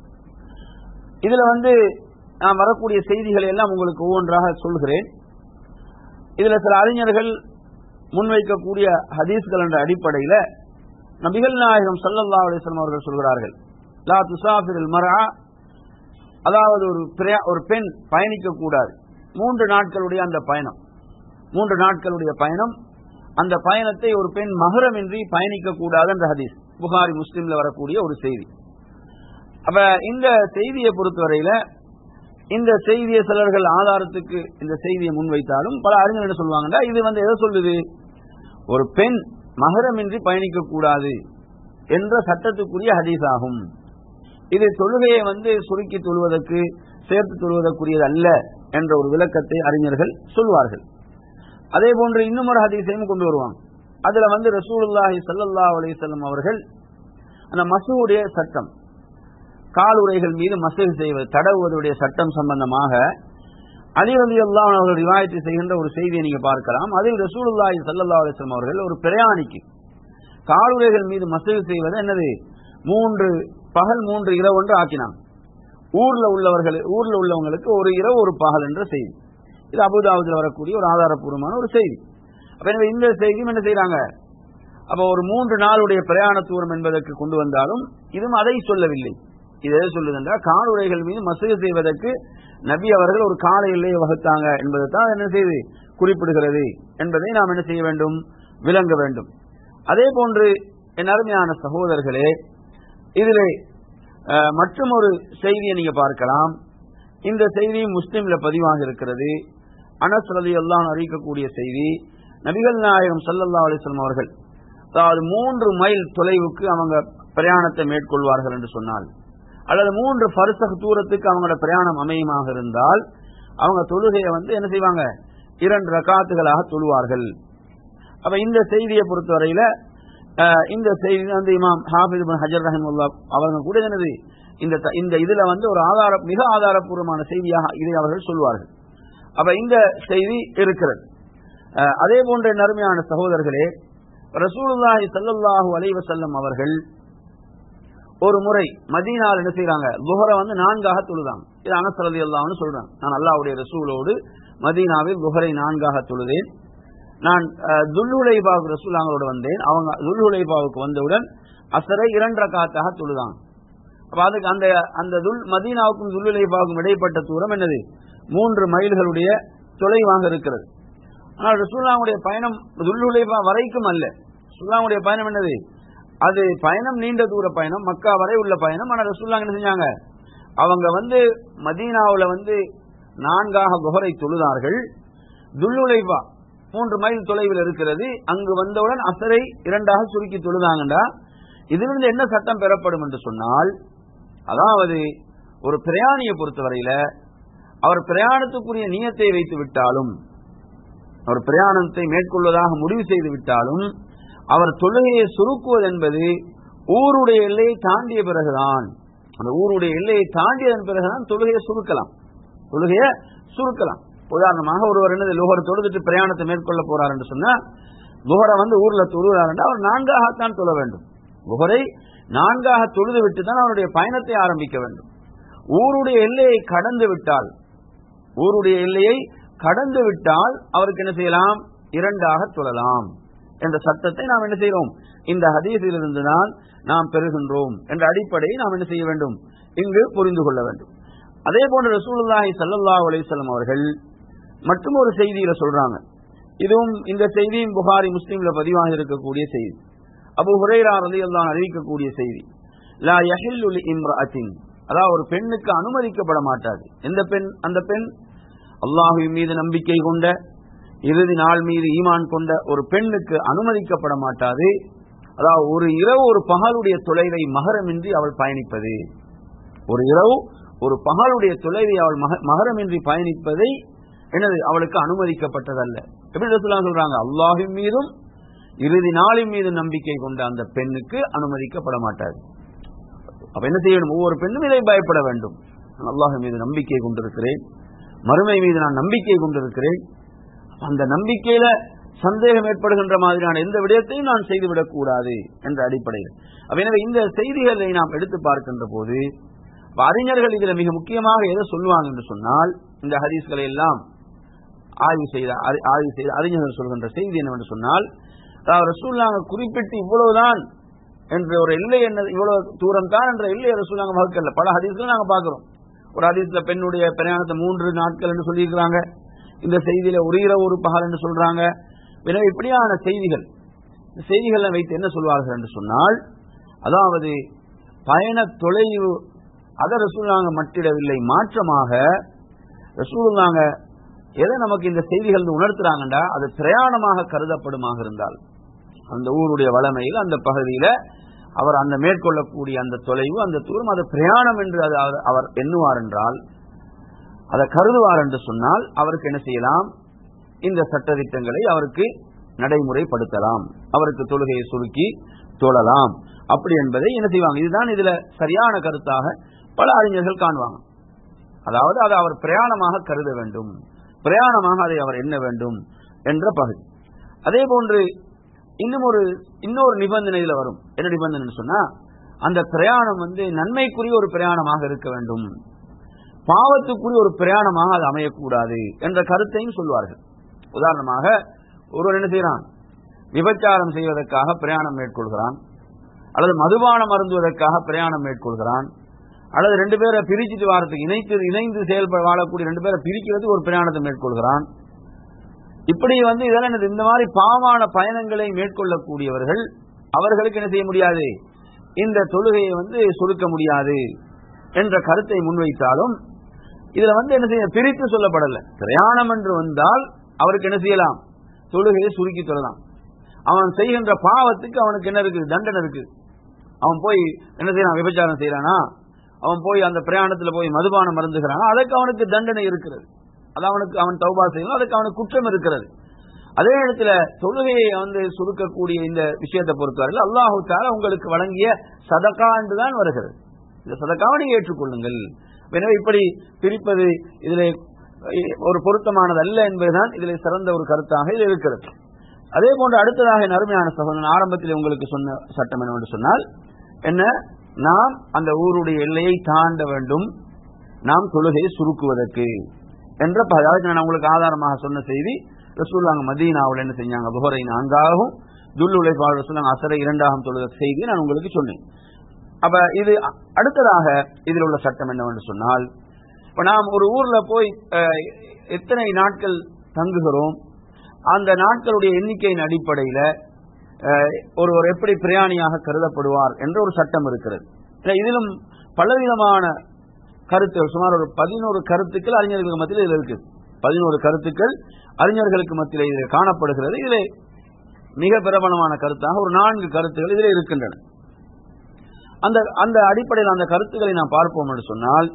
Speaker 1: இதுல வந்து நான் வரக்கூடிய செய்திகளை எல்லாம் உங்களுக்கு ஒவ்வொன்றாக சொல்கிறேன் இதுல சில அறிஞர்கள் முன்வைக்கக்கூடிய ஹதீஸ்கள் என்ற அடிப்படையில நபிகள் நாயகம் சல்லல்லா அலிஸ்லாம் அவர்கள் சொல்கிறார்கள் லா துசாஃபிரில் மரா அதாவது ஒரு ஒரு பெண் பயணிக்க கூடாது மூன்று நாட்களுடைய அந்த பயணம் மூன்று நாட்களுடைய பயணம் அந்த பயணத்தை ஒரு பெண் மகரமின்றி பயணிக்க கூடாது என்ற ஹதீஸ் புகாரி முஸ்லீம்ல வரக்கூடிய ஒரு செய்தி அப்ப இந்த செய்தியை பொறுத்தவரையில இந்த செய்தியை சிலர்கள் ஆதாரத்துக்கு இந்த செய்தியை முன்வைத்தாலும் பல அறிஞர்கள் என்ன சொல்லுவாங்கன்னா இது வந்து எதை சொல்லுது ஒரு பெண் மகரமின்றி பயணிக்க கூடாது என்ற சட்டத்துக்குரிய ஹதீஸ் ஆகும் இது தொழுகையை வந்து சுருக்கி தொழுவதற்கு சேர்த்து தொழுவதற்குரியது அல்ல என்ற ஒரு விளக்கத்தை அறிஞர்கள் சொல்வார்கள் அதே போன்று இன்னும் ஒரு ஹதீஸையும் கொண்டு வருவாங்க அதுல வந்து ரசூலுல்லாஹி சல்லா அலிசல்லம் அவர்கள் அந்த மசூடைய சட்டம் காலுரைகள் மீது மசூல் செய்வது தடவுவதுடைய சட்டம் சம்பந்தமாக அலிரதி அல்லாம் அவர்கள் ரிவாயத்தை செய்கின்ற ஒரு செய்தியை நீங்க பார்க்கலாம் அதில் ரசூலுல்லாஹி சல்லா அலிஸ்லாம் அவர்கள் ஒரு பிரயாணிக்கு காலுரைகள் மீது மசூல் செய்வது என்னது மூன்று பகல் மூன்று இரவு என்று ஆக்கினான் ஊர்ல உள்ளவர்கள் ஊர்ல உள்ளவங்களுக்கு ஒரு இரவு ஒரு பகல் என்ற செய்தி இது அபுதாபுதில் வரக்கூடிய ஒரு ஆதாரப்பூர்வமான ஒரு செய்தி அப்ப எனவே இந்த செய்தியும் என்ன செய்யறாங்க அப்ப ஒரு மூன்று நாளுடைய பிரயாண தூரம் என்பதற்கு கொண்டு வந்தாலும் இதுவும் அதை சொல்லவில்லை இது எதை சொல்லுதுன்றா காலுரைகள் மீது மசூது செய்வதற்கு நபி அவர்கள் ஒரு கால எல்லையை வகுத்தாங்க என்பதை தான் என்ன செய்து குறிப்பிடுகிறது என்பதை நாம் என்ன செய்ய வேண்டும் விளங்க வேண்டும் அதே போன்று என் அருமையான சகோதரர்களே இதிலே மற்றும் ஒரு செய்தியை நீங்க பார்க்கலாம் இந்த செய்தி முஸ்லிம்ல பதிவாக இருக்கிறது அனஸ் ரலி எல்லாம் அறிவிக்கக்கூடிய செய்தி நபிகள் நாயகம் சல்லல்லா அலிஸ்லாம் அவர்கள் அதாவது மூன்று மைல் தொலைவுக்கு அவங்க பிரயாணத்தை மேற்கொள்வார்கள் என்று சொன்னால் அல்லது மூன்று பரிசக தூரத்துக்கு அவங்களோட பிரயாணம் அமையுமாக இருந்தால் அவங்க தொழுகையை வந்து என்ன செய்வாங்க இரண்டு ரகாத்துகளாக தொழுவார்கள் அப்ப இந்த செய்தியை பொறுத்தவரையில இந்த செய்தி வந்து இமாம் ஹாஃபிஸ் ஹஜர் ரஹமுல்லா அவங்க கூட என்னது இந்த இந்த இதுல வந்து ஒரு ஆதார மிக ஆதாரப்பூர்வமான செய்தியாக இதை அவர்கள் சொல்வார்கள் அப்ப இந்த செய்தி இருக்கிறது அதே போன்ற நறுமையான சகோதரர்களே ரசூலுல்லாஹி சல்லல்லாஹு அலைவசல்லம் அவர்கள் ஒரு முறை மதீனாவில் என்ன செய்யறாங்க குஹரை வந்து நான்காக தொழுதாங்க இது அனசரதி அல்லான்னு சொல்றாங்க நான் அல்லாவுடைய ரசூலோடு மதீனாவில் குஹரை நான்காக தொழுதேன் நான் துல்லுலைபாவுக்கு ரசூலாங்களோட வந்தேன் அவங்க துல்லுலைபாவுக்கு வந்தவுடன் அசரை இரண்டரை காத்தாக தொழுதாங்க அப்ப அதுக்கு அந்த அந்த துல் மதீனாவுக்கும் துல்லுலைபாவுக்கும் இடைப்பட்ட தூரம் என்னது மூன்று மைல்களுடைய தொலைவாக இருக்கிறது ஆனால் ரசூல்லாவுடைய பயணம் துல்லுலைபா வரைக்கும் அல்ல ரசூல்லாவுடைய பயணம் என்னது அது பயணம் நீண்ட தூர பயணம் மக்கா வரை உள்ள பயணம் ஆனால் ரசூல்லா என்ன செஞ்சாங்க அவங்க வந்து மதீனாவுல வந்து நான்காக குஹரை தொழுதார்கள் துல்லுலைபா மூன்று மைல் தொலைவில் இருக்கிறது அங்கு வந்தவுடன் அசரை இரண்டாக சுருக்கி தொழுதாங்கண்டா இதிலிருந்து என்ன சட்டம் பெறப்படும் என்று சொன்னால் அதாவது ஒரு பிரயாணியை பொறுத்தவரையில அவர் பிரயாணத்துக்குரிய நியத்தை வைத்து விட்டாலும் அவர் பிரயாணத்தை மேற்கொள்வதாக முடிவு செய்து விட்டாலும் அவர் தொழுகையை சுருக்குவது என்பது ஊருடைய எல்லையை தாண்டிய பிறகுதான் அந்த ஊருடைய எல்லையை தாண்டியதன் பிறகுதான் தொழுகையை சுருக்கலாம் தொழுகையை சுருக்கலாம் உதாரணமாக ஒருவர் என்னது லுகர் தொழுதுட்டு பிரயாணத்தை மேற்கொள்ள போறார் என்று சொன்னா லுகரை வந்து ஊர்ல தொழுகிறார் என்று அவர் நான்காகத்தான் தொழ வேண்டும் லுகரை நான்காக தொழுது விட்டு தான் அவருடைய பயணத்தை ஆரம்பிக்க வேண்டும் ஊருடைய எல்லையை கடந்து விட்டால் ஊருடைய எல்லையை கடந்து விட்டால் அவருக்கு என்ன செய்யலாம் இரண்டாக தொழலாம் என்ற சட்டத்தை நாம் என்ன செய்கிறோம் இந்த ஹதீஸிலிருந்து தான் நாம் பெறுகின்றோம் என்ற அடிப்படையை நாம் என்ன செய்ய வேண்டும் இங்கு புரிந்து கொள்ள வேண்டும் அதே போன்று ரசூலுல்லாஹி ஸல்லல்லாஹு அலைஹி வஸல்லம் அவர்கள் மற்றும் ஒரு செய்தியில சொல்றாங்க இதுவும் இந்த செய்தியும் புகாரி முஸ்லீம்ல பதிவாக இருக்கக்கூடிய செய்தி அபு ஹுரைரா ரலியல்லாஹு அறிவிக்கக்கூடிய செய்தி லா யஹில்லு லி இம்ரஅத்தின் அதாவது ஒரு பெண்ணுக்கு அனுமதிக்கப்பட மாட்டாது எந்த பெண் அந்த பெண் அல்லாஹுவின் மீது நம்பிக்கை கொண்ட இறுதி நாள் மீது ஈமான் கொண்ட ஒரு பெண்ணுக்கு அனுமதிக்கப்பட மாட்டாது அதாவது ஒரு இரவு ஒரு பகலுடைய தொலைவை மகரமின்றி அவள் பயணிப்பது ஒரு இரவு ஒரு பகலுடைய தொலைவை அவள் மகரமின்றி பயணிப்பதை என்னது அவளுக்கு அனுமதிக்கப்பட்டதல்ல எப்படி ரசூலுல்லாஹ் சொல்றாங்க அல்லாஹின் மீதும் இறுதி நாளின் மீது நம்பிக்கை கொண்ட அந்த பெண்ணுக்கு அனுமதிக்கப்பட மாட்டாது அப்ப என்ன செய்யணும் ஒவ்வொரு பெண்ணும் இதை பயப்பட வேண்டும் நான் அல்லாஹ் மீது நம்பிக்கை கொண்டிருக்கிறேன் மறுமை மீது நான் நம்பிக்கை கொண்டிருக்கிறேன் அந்த நம்பிக்கையில சந்தேகம் ஏற்படுகின்ற மாதிரியான எந்த விடயத்தையும் நான் செய்துவிடக் கூடாது என்ற அடிப்படையில் அப்ப எனவே இந்த செய்திகளை நாம் எடுத்து பார்க்கின்ற போது அப்ப அறிஞர்கள் இதுல மிக முக்கியமாக எதை சொல்லுவாங்க என்று சொன்னால் இந்த ஹதீஸ்களை எல்லாம் ஆய்வு செய்த அறி- ஆய்வு செய்த அறிஞர்கள் சொல்கின்ற செய்தி என்னவென்று சொன்னால் அதாவது ரசூல்லாங்க குறிப்பிட்டு இவ்வளவுதான் என்ற ஒரு எல்லை என்ன இவ்வளவு தூரம் தான் என்ற எல்லை ரசூல்லாங்க வகுக்கல பல ஹதீஸ்கள் நாங்க பாக்குறோம் ஒரு ஹதீஸ்ல பெண்ணுடைய பிரயாணத்தை மூன்று நாட்கள் என்று சொல்லியிருக்கிறாங்க இந்த செய்தியில ஒரு இரவு ஒரு பகல் என்று சொல்றாங்க எனவே இப்படியான செய்திகள் இந்த செய்திகளை வைத்து என்ன சொல்வார்கள் என்று சொன்னால் அதாவது பயண தொலைவு அதை ரசூலுல்லாங்க மட்டிடவில்லை மாற்றமாக ரசூலுல்லாங்க எதை நமக்கு இந்த செய்திகள் உணர்த்துறாங்கண்டா அது பிரயாணமாக கருதப்படுமாக இருந்தால் அந்த ஊருடைய வளமையில் அந்த பகுதியில அவர் அந்த மேற்கொள்ளக்கூடிய அந்த தொலைவு அந்த தூரம் அது பிரயாணம் என்று அது அவர்- அவர் எண்ணுவார் என்றால் அதை கருதுவார் என்று சொன்னால் அவருக்கு என்ன செய்யலாம் இந்த சட்டதிட்டங்களை அவருக்கு நடைமுறைப்படுத்தலாம் அவருக்கு தொழுகையை சுருக்கி தொழலாம் அப்படி என்பதை என்ன செய்வாங்க இதுதான் இதுல சரியான கருத்தாக பல அறிஞர்கள் காணுவாங்க அதாவது அதை அவர் பிரயாணமாக கருத வேண்டும் பிரயாணமாக அதை அவர் எண்ண வேண்டும் என்ற பகுதி அதே போன்று இன்னும் ஒரு இன்னொரு நிபந்தனை இதுல வரும் என்ன நிபந்தனை சொன்னா அந்த பிரயாணம் வந்து நன்மைக்குரிய ஒரு பிரயாணமாக இருக்க வேண்டும் பாவத்துக்குரிய ஒரு பிரயாணமாக அது அமையக்கூடாது என்ற கருத்தையும் சொல்வார்கள் உதாரணமாக ஒருவர் என்ன செய்யறான் விபச்சாரம் செய்வதற்காக பிரயாணம் மேற்கொள்கிறான் அல்லது மதுபானம் அருந்துவதற்காக பிரயாணம் மேற்கொள்கிறான் அல்லது ரெண்டு பேரை பிரிச்சுட்டு வாரத்துக்கு இணைத்து இணைந்து செயல்பட வாழக்கூடிய ரெண்டு பேரை பிரிக்கிறதுக்கு ஒரு பிரயாணத்தை மேற்கொள்கிறான் இப்படி வந்து இதெல்லாம் என்னது, இந்த மாதிரி பாவமான பயணங்களை மேற்கொள்ளக்கூடியவர்கள் அவர்களுக்கு என்ன செய்ய முடியாது இந்த தொழுகையை வந்து சுருக்க முடியாது என்ற கருத்தை முன்வைத்தாலும் இதுல வந்து என்ன செய்ய பிரித்து சொல்லப்படல பிரயாணம் என்று வந்தால் அவருக்கு என்ன செய்யலாம் தொழுகையை சுருக்கி தொழலாம் அவன் செய்கின்ற பாவத்துக்கு அவனுக்கு என்ன இருக்குது தண்டனை இருக்கு அவன் போய் என்ன செய்யறான் விபச்சாரம் செய்யறானா அவன் போய் அந்த பிரயாணத்துல போய் மதுபானம் மருந்துகிறானா அதுக்கு அவனுக்கு தண்டனை இருக்கிறது அது அவனுக்கு அவன் தௌபா செய்யணும் அதுக்கு அவனுக்கு குற்றம் இருக்கிறது அதே இடத்துல தொழுகையை வந்து சுருக்கக்கூடிய இந்த விஷயத்தை பொறுத்தவரையில் அல்லாஹு தாலா உங்களுக்கு வழங்கிய சதக்கா என்றுதான் வருகிறது இந்த சதக்காவை நீங்க ஏற்றுக்கொள்ளுங்கள் எனவே இப்படி பிரிப்பது இதில் ஒரு பொருத்தமானது அல்ல என்பதுதான் இதில் சிறந்த ஒரு கருத்தாக இது இருக்கிறது அதே போன்று அடுத்ததாக என் அருமையான சகோதரன் ஆரம்பத்தில் உங்களுக்கு சொன்ன சட்டம் என்னவென்று சொன்னால் என்ன நாம் அந்த ஊருடைய எல்லையை தாண்ட வேண்டும் நாம் தொழுகையை சுருக்குவதற்கு என்ற ப- அதாவது நான் உங்களுக்கு ஆதாரமாக சொன்ன செய்தி ரசூல்லாங்க மதீனாவில் என்ன செஞ்சாங்க புகரை நான்காகவும் துல் உழைப்பாளர் ரசூல்லாங்க அசரை இரண்டாகவும் தொழுத செய்தி நான் உங்களுக்கு சொன்னேன் அப்ப இது அ- அடுத்ததாக இதில் உள்ள சட்டம் என்னவென்று சொன்னால் இப்ப நாம் ஒரு ஊர்ல போய் அஹ், எத்தனை நாட்கள் தங்குகிறோம் அந்த நாட்களுடைய எண்ணிக்கையின் அடிப்படையில அஹ், ஒருவர் எப்படி பிரயாணியாக கருதப்படுவார் என்ற ஒரு சட்டம் இருக்கிறது இதிலும் பலவிதமான கருத்துகள் சுமார் ஒரு பதினோரு கருத்துக்கள் அறிஞர்களுக்கு மத்தியில் இதில் இருக்கு பதினோரு கருத்துக்கள் அறிஞர்களுக்கு மத்தியில் இதில் காணப்படுகிறது இதில் மிக பிரபலமான கருத்தாக ஒரு நான்கு கருத்துகள் இதில் இருக்கின்றன அந்த அந்த அடிப்படையில் அந்த கருத்துக்களை நாம் பார்ப்போம் என்று சொன்னால்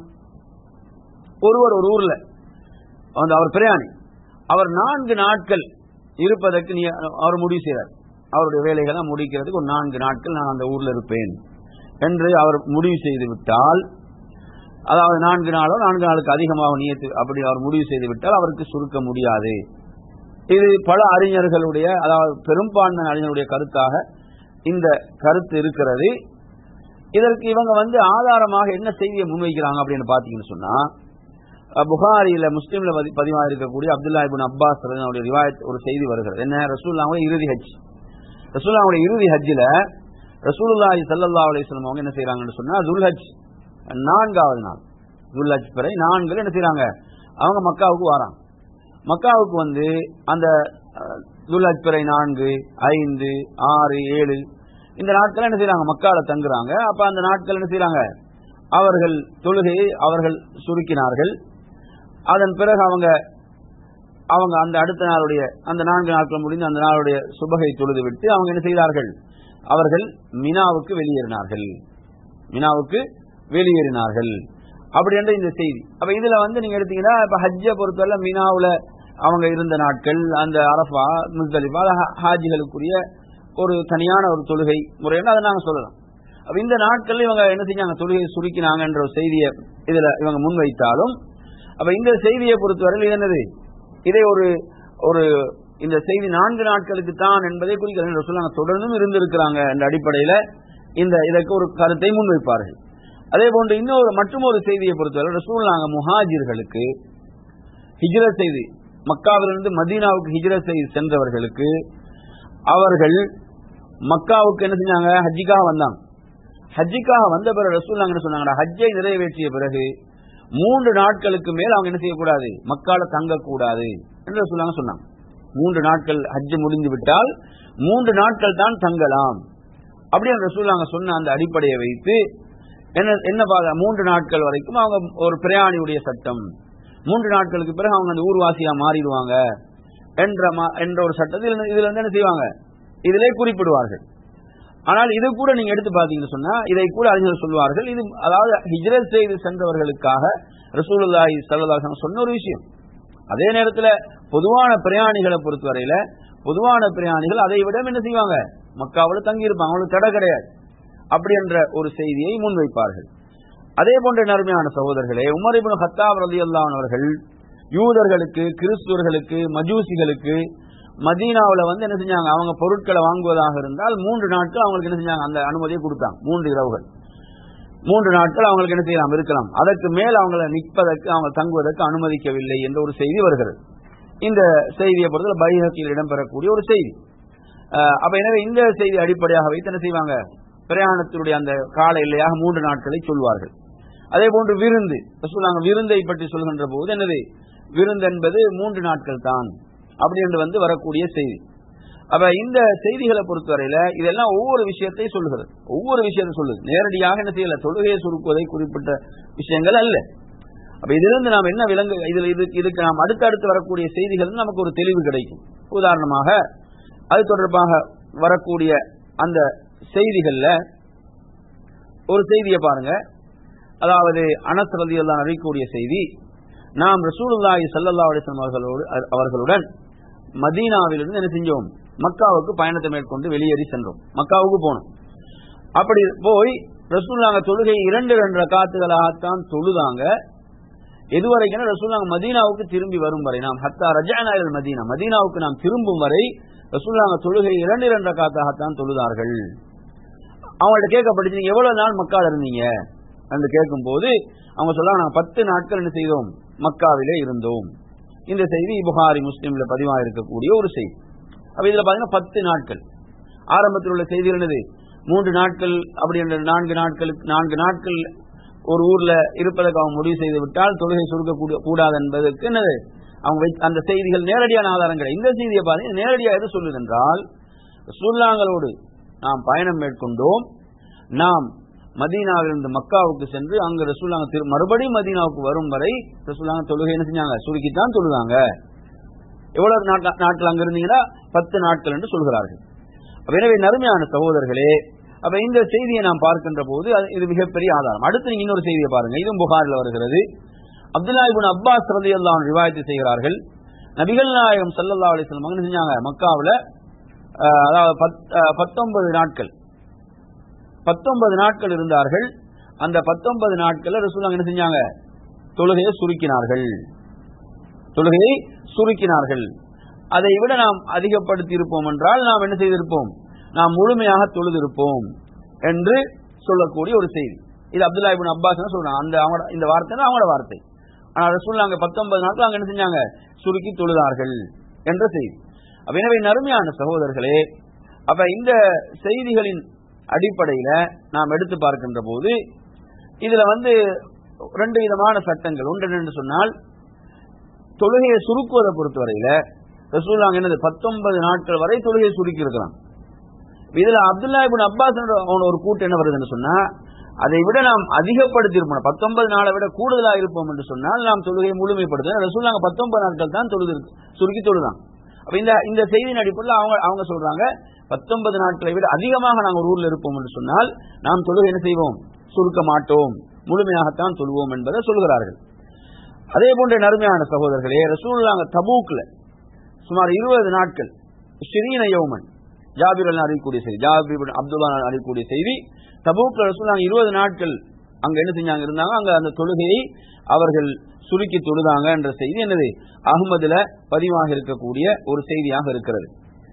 Speaker 1: ஒருவர் ஒரு ஊர்ல வந்து அவர் பிரயாணி அவர் நான்கு நாட்கள் இருப்பதற்கு நீ அவர் முடிவு செய்கிறார் அவருடைய வேலைகளை முடிக்கிறதுக்கு ஒரு நான்கு நாட்கள் நான் அந்த ஊர்ல இருப்பேன் என்று அவர் முடிவு செய்து விட்டால் அதாவது நான்கு நாளோ நான்கு நாளுக்கு அதிகமாக நியத்து அப்படி அவர் முடிவு செய்து விட்டால் அவருக்கு சுருக்க முடியாது இது பல அறிஞர்களுடைய அதாவது பெரும்பான்மை அறிஞருடைய கருத்தாக இந்த கருத்து இருக்கிறது இதற்கு இவங்க வந்து ஆதாரமாக என்ன செய்தியை முன்வைக்கிறாங்க அப்படின்னு பாத்தீங்கன்னு சொன்னா அஹ், புகாரியில முஸ்லீம்ல பதி- பதிவாக இருக்கக்கூடிய அப்துல்லா இபின் அப்பாஸ் அவருடைய ரிவாயத் ஒரு செய்தி வருகிறது என்ன ரசூல்லாவுடைய இறுதி ஹஜ் ரசூல்லாவுடைய இறுதி ஹஜ்ஜில் ரசூலுல்லாஹி ஸல்லல்லாஹு அலைஹி வஸல்லம் அவங்க என்ன செய்றாங்கன்னு சொன்னா துல்ஹஜ் நான்காவது நாள் துல்ஹஜ் பிறை நான்கு என்ன செய்றாங்க அவங்க மக்காவுக்கு வராங்க மக்காவுக்கு வந்து அந்த அஹ், துல்ஹஜ் பிறை நான்கு ஐந்து ஆறு ஏழு இந்த நாட்கள் என்ன செய்றாங்க மக்கால தங்குறாங்க அப்ப அந்த நாட்கள் என்ன செய்றாங்க அவர்கள் தொழுகையை அவர்கள் சுருக்கினார்கள் அதன் பிறகு அவங்க அவங்க அந்த அடுத்த நாளுடைய அந்த நான்கு நாட்கள் முடிந்து அந்த நாளுடைய சுபகை தொழுது விட்டு அவங்க என்ன செய்தார்கள் அவர்கள் மினாவுக்கு வெளியேறினார்கள் மினாவுக்கு வெளியேறினார்கள் அப்படி என்ற இந்த செய்தி அப்ப இதுல வந்து நீங்க எடுத்தீங்கன்னா இப்ப ஹஜ்ஜை பொறுத்தவரை மினாவுல அவங்க இருந்த நாட்கள் அந்த அரஃபா முஸ்தலிஃபா அது ஹா- ஹாஜிகளுக்குரிய ஒரு தனியான ஒரு தொழுகை முறைன்னு அதை நாங்க சொல்லலாம் அப்ப இந்த நாட்கள் இவங்க என்ன செஞ்சாங்க தொழுகை சுருக்கினாங்கன்ற ஒரு செய்தியை இதுல இவங்க முன்வைத்தாலும் அப்ப இந்த செய்தியை பொறுத்தவரையில் இது என்னது இதை ஒரு ஒரு இந்த செய்தி நான்கு நாட்களுக்கு தான் என்பதை குறிக்கிறது சொல்லாங்க தொடர்ந்தும் இருந்திருக்கிறாங்க என்ற அடிப்படையில இந்த இதற்கு ஒரு கருத்தை முன்வைப்பார்கள் அதே போன்று இன்னொரு மற்றும் ஒரு செய்தியை பொறுத்தவரை ரசூல்லாங்க முஹாஜிர்களுக்கு ஹிஜ்ரத் செய்தி மக்காவிலிருந்து மதீனாவுக்கு ஹிஜ்ரத் செய்து சென்றவர்களுக்கு அவர்கள் மக்காவுக்கு என்ன செஞ்சாங்க ஹஜ்ஜிக்காக வந்தாங்க ஹஜ்ஜிக்காக வந்த பிறகு ரசூல்லாங்க என்ன சொன்னாங்க ஹஜ்ஜை நிறைவேற்றிய பிறகு மூன்று நாட்களுக்கு மேல் அவங்க என்ன செய்யக்கூடாது மக்கால தங்கக்கூடாது என்று ரசூல்லாங்க சொன்னாங்க மூன்று நாட்கள் ஹஜ்ஜு முடிந்து விட்டால் மூன்று நாட்கள் தான் தங்கலாம் அப்படி அந்த ரசூல்லாங்க சொன்ன அந்த அடிப்படையை வைத்து என்ன என்ன பாக்க மூன்று நாட்கள் வரைக்கும் அவங்க ஒரு பிரயாணியுடைய சட்டம் மூன்று நாட்களுக்கு பிறகு அவங்க அந்த ஊர்வாசியா மாறிடுவாங்க என்ற மா- என்ற ஒரு சட்டத்தில் இதுல வந்து என்ன செய்வாங்க இதிலே குறிப்பிடுவார்கள் ஆனால் இது கூட நீங்க எடுத்து பாத்தீங்கன்னு சொன்னா இதை கூட அறிஞர்கள் சொல்வார்கள் இது அதாவது ஹிஜ்ரத் செய்து சென்றவர்களுக்காக ரசூலுல்லாஹி ஸல்லல்லாஹு அலைஹி வஸல்லம் சொன்ன ஒரு விஷயம் அதே நேரத்துல பொதுவான பிரயாணிகளை பொறுத்தவரையில பொதுவான பிரயாணிகள் அதை விட என்ன செய்வாங்க மக்காவில் தங்கி இருப்பாங்க அவங்களுக்கு தடை கிடையாது அப்படி என்ற ஒரு செய்தியை முன்வைப்பார்கள் அதே போன்ற நறுமையான சகோதரர்களே உமர் இப்னு ஹத்தாப் ரலியல்லாஹு அன்ஹு அவர்கள் யூதர்களுக்கு கிறிஸ்துவர்களுக்கு மஜூசிகளுக்கு மதீனாவுல வந்து என்ன செஞ்சாங்க அவங்க பொருட்களை வாங்குவதாக இருந்தால் மூன்று நாட்கள் அவங்களுக்கு என்ன செஞ்சாங்க அந்த அனுமதியை கொடுத்தாங்க மூன்று இரவுகள் மூன்று நாட்கள் அவங்களுக்கு என்ன செய்யலாம் இருக்கலாம் அதற்கு மேல் அவங்களை நிற்பதற்கு அவங்க தங்குவதற்கு அனுமதிக்கவில்லை என்ற ஒரு செய்தி வருகிறது இந்த செய்தியை பொறுத்தவரை பைஹக்கில் இடம்பெறக்கூடிய ஒரு செய்தி அஹ், அப்ப எனவே இந்த செய்தி அடிப்படையாக வைத்து என்ன செய்வாங்க பிரயாணத்தினுடைய அந்த கால எல்லையாக மூன்று நாட்களை சொல்வார்கள் அதே போன்று விருந்து சொல்லுவாங்க விருந்தை பற்றி சொல்கின்ற போது என்னது விருந்து என்பது மூன்று நாட்கள் தான் அப்படி என்று வந்து வரக்கூடிய செய்தி அப்ப இந்த செய்திகளை பொறுத்தவரையில இதெல்லாம் ஒவ்வொரு விஷயத்தை சொல்லுகிறது ஒவ்வொரு விஷயத்தை சொல்லுது நேரடியாக என்ன செய்யல தொழுகையை சுருக்குவதை குறிப்பிட்ட விஷயங்கள் அல்ல அப்ப இதிலிருந்து நாம் என்ன விலங்கு இதுல இது இதுக்கு நாம் அடுத்தடுத்து வரக்கூடிய செய்திகள் நமக்கு ஒரு தெளிவு கிடைக்கும் உதாரணமாக அது தொடர்பாக வரக்கூடிய அந்த செய்திகள்ல ஒரு செய்தியை பாருங்க அதாவது அனஸ் ரலியல்லாஹு அன்ஹு அறிவிக்கக்கூடிய செய்தி நாம் ரசூலுல்லாஹி ஸல்லல்லாஹு அலைஹி வஸல்லம் அவர்களோடு அவர்களுடன் மதீனாவிலிருந்து என்ன செஞ்சோம் மக்காவுக்கு பயணத்தை மேற்கொண்டு வெளியேறி சென்றோம் மக்காவுக்கு போனோம் அப்படி போய் ரசூல்லாங்க தொழுகை இரண்டு ரெண்டு ரகாத்துகளாகத்தான் தொழுதாங்க எதுவரைக்கும் ரசூல்லாங்க மதீனாவுக்கு திரும்பி வரும் வரை நாம் ஹத்தா ரஜானாயில் மதீனா மதீனாவுக்கு நாம் திரும்பும் வரை ரசூல்லாங்க தொழுகை இரண்டு இரண்டு ரகாத்தாகத்தான் தொழுதார்கள் அவங்கள்ட்ட கேட்கப்பட்டுச்சு நீங்க எவ்வளவு நாள் மக்கால இருந்தீங்க என்று கேட்கும் போது அவங்க சொல்றாங்க நாங்க பத்து நாட்கள் என்ன செய்தோம் மக்காவிலே இருந்தோம் இந்த செய்தி புகாரி முஸ்லீம்ல பதிவாக இருக்கக்கூடிய ஒரு செய்தி அப்ப இதுல பாத்தீங்கன்னா பத்து நாட்கள் ஆரம்பத்தில் உள்ள செய்தி என்னது மூன்று நாட்கள் அப்படி என்ற நான்கு நாட்களுக்கு நான்கு நாட்கள் ஒரு ஊர்ல இருப்பதற்கு அவங்க முடிவு செய்து விட்டால் தொழுகை சுருக்க கூடாது என்பதற்கு என்னது அவங்க வைத்த- அந்த செய்திகள் நேரடியான ஆதாரங்கள் இந்த செய்தியை பாருங்க நேரடியாக எது சொல்லுது என்றால் ரசூலுல்லாங்களோடு நாம் பயணம் மேற்கொண்டோம் நாம் மதீனாவிலிருந்து மக்காவுக்கு சென்று அங்கு ரசூல்லாங்க திரு மறுபடியும் மதீனாவுக்கு வரும் வரை ரசூல்லாங்க தொழுகை என்ன செஞ்சாங்க சுருக்கித்தான் தொழுதாங்க எவ்வளவு நாட்கள் நாட்கள் அங்க இருந்தீங்கன்னா பத்து நாட்கள் என்று சொல்கிறார்கள் அப்ப எனவே நறுமையான சகோதரர்களே அப்ப இந்த செய்தியை நாம் பார்க்கின்ற போது அது- இது மிகப்பெரிய ஆதாரம் அடுத்து நீங்க இன்னொரு செய்தியை பாருங்க இதுவும் புகாரில் வருகிறது அப்துல்லா இப்னு அப்பாஸ் ரலியல்லாஹு அன்ஹு ரிவாயத்து செய்கிறார்கள் நபிகள் நாயகம் ஸல்லல்லாஹு அலைஹி வஸல்லம் என்ன செஞ்சாங்க மக்காவுல அஹ், அதாவது பத்- அஹ், பத்தொன்பது நாட்கள் பத்தொன்பது நாட்கள் இருந்தார்கள் அந்த பத்தொன்பது நாட்கள்ல ரசூலுல்லாஹ் என்ன செஞ்சாங்க தொழுகையை சுருக்கினார்கள் தொழுகையை சுருக்கினார்கள் அதை விட நாம் அதிகப்படுத்தி இருப்போம் என்றால் நாம் என்ன செய்திருப்போம் நாம் முழுமையாக தொழுதிருப்போம் என்று சொல்லக்கூடிய ஒரு செய்தி இது அப்துல்லா இபின் அப்பாஸ் சொல்றாங்க அந்த அவங்களோட இந்த வார்த்தை தான் அவங்களோட வார்த்தை ஆனா ரசூல் அங்க பத்தொன்பது நாட்கள் அங்க என்ன செஞ்சாங்க சுருக்கி தொழுதார்கள் என்ற செய்தி அப்ப எனவே நறுமையான சகோதரர்களே அப்ப இந்த செய்திகளின் அடிப்படையில நாம் எடுத்து பார்க்கின்ற போது இதுல வந்து ரெண்டு விதமான சட்டங்கள் ஒன்று என்று சொன்னால் தொழுகையை சுருக்குவதை பொறுத்தவரையில ரசூல்லாங்க என்னது பத்தொன்பது நாட்கள் வரை தொழுகையை சுருக்கி இருக்கிறான் இதுல அப்துல்லா இபின் அப்பாஸ் என்ற அவன ஒரு கூட்டு என்ன வருதுன்னு சொன்னா அதை விட நாம் அதிகப்படுத்தி இருப்போம் பத்தொன்பது நாளை விட கூடுதலா இருப்போம் என்று சொன்னால் நாம் தொழுகையை முழுமைப்படுத்த ரசூல்லாங்க பத்தொன்பது நாட்கள் தான் தொழுது சுருக்கி தொழுதான் அப்ப இந்த இந்த செய்தியின் அடிப்படையில் அவங்க அவங்க சொல்றாங்க பத்தொன்பது நாட்களை விட அதிகமாக நாங்கள் ஒரு ஊர்ல இருப்போம் என்று சொன்னால் நாம் தொழுகை என்ன செய்வோம் சுருக்க மாட்டோம் முழுமையாகத்தான் சொல்வோம் என்பதை சொல்கிறார்கள் அதே போன்ற நறுமையான சகோதரர்களே ரசூலுல்லாங்க தபூக்ல சுமார் இருபது நாட்கள் ஷிரீன யௌமன் ஜாபிர் அல்லாஹ் அறிவிக்கூடிய செய்தி ஜாபிர் இப்னு அப்துல்லா அறிவிக்கூடிய செய்தி தபூக்ல ரசூலுல்லாங்க இருபது நாட்கள் அங்க என்ன செஞ்சாங்க இருந்தாங்க அங்க அந்த தொழுகையை அவர்கள் சுருக்கி தொழுதாங்க என்ற செய்தி என்னது அகமதுல பதிவாக இருக்கக்கூடிய ஒரு செய்தியாக இருக்கிறது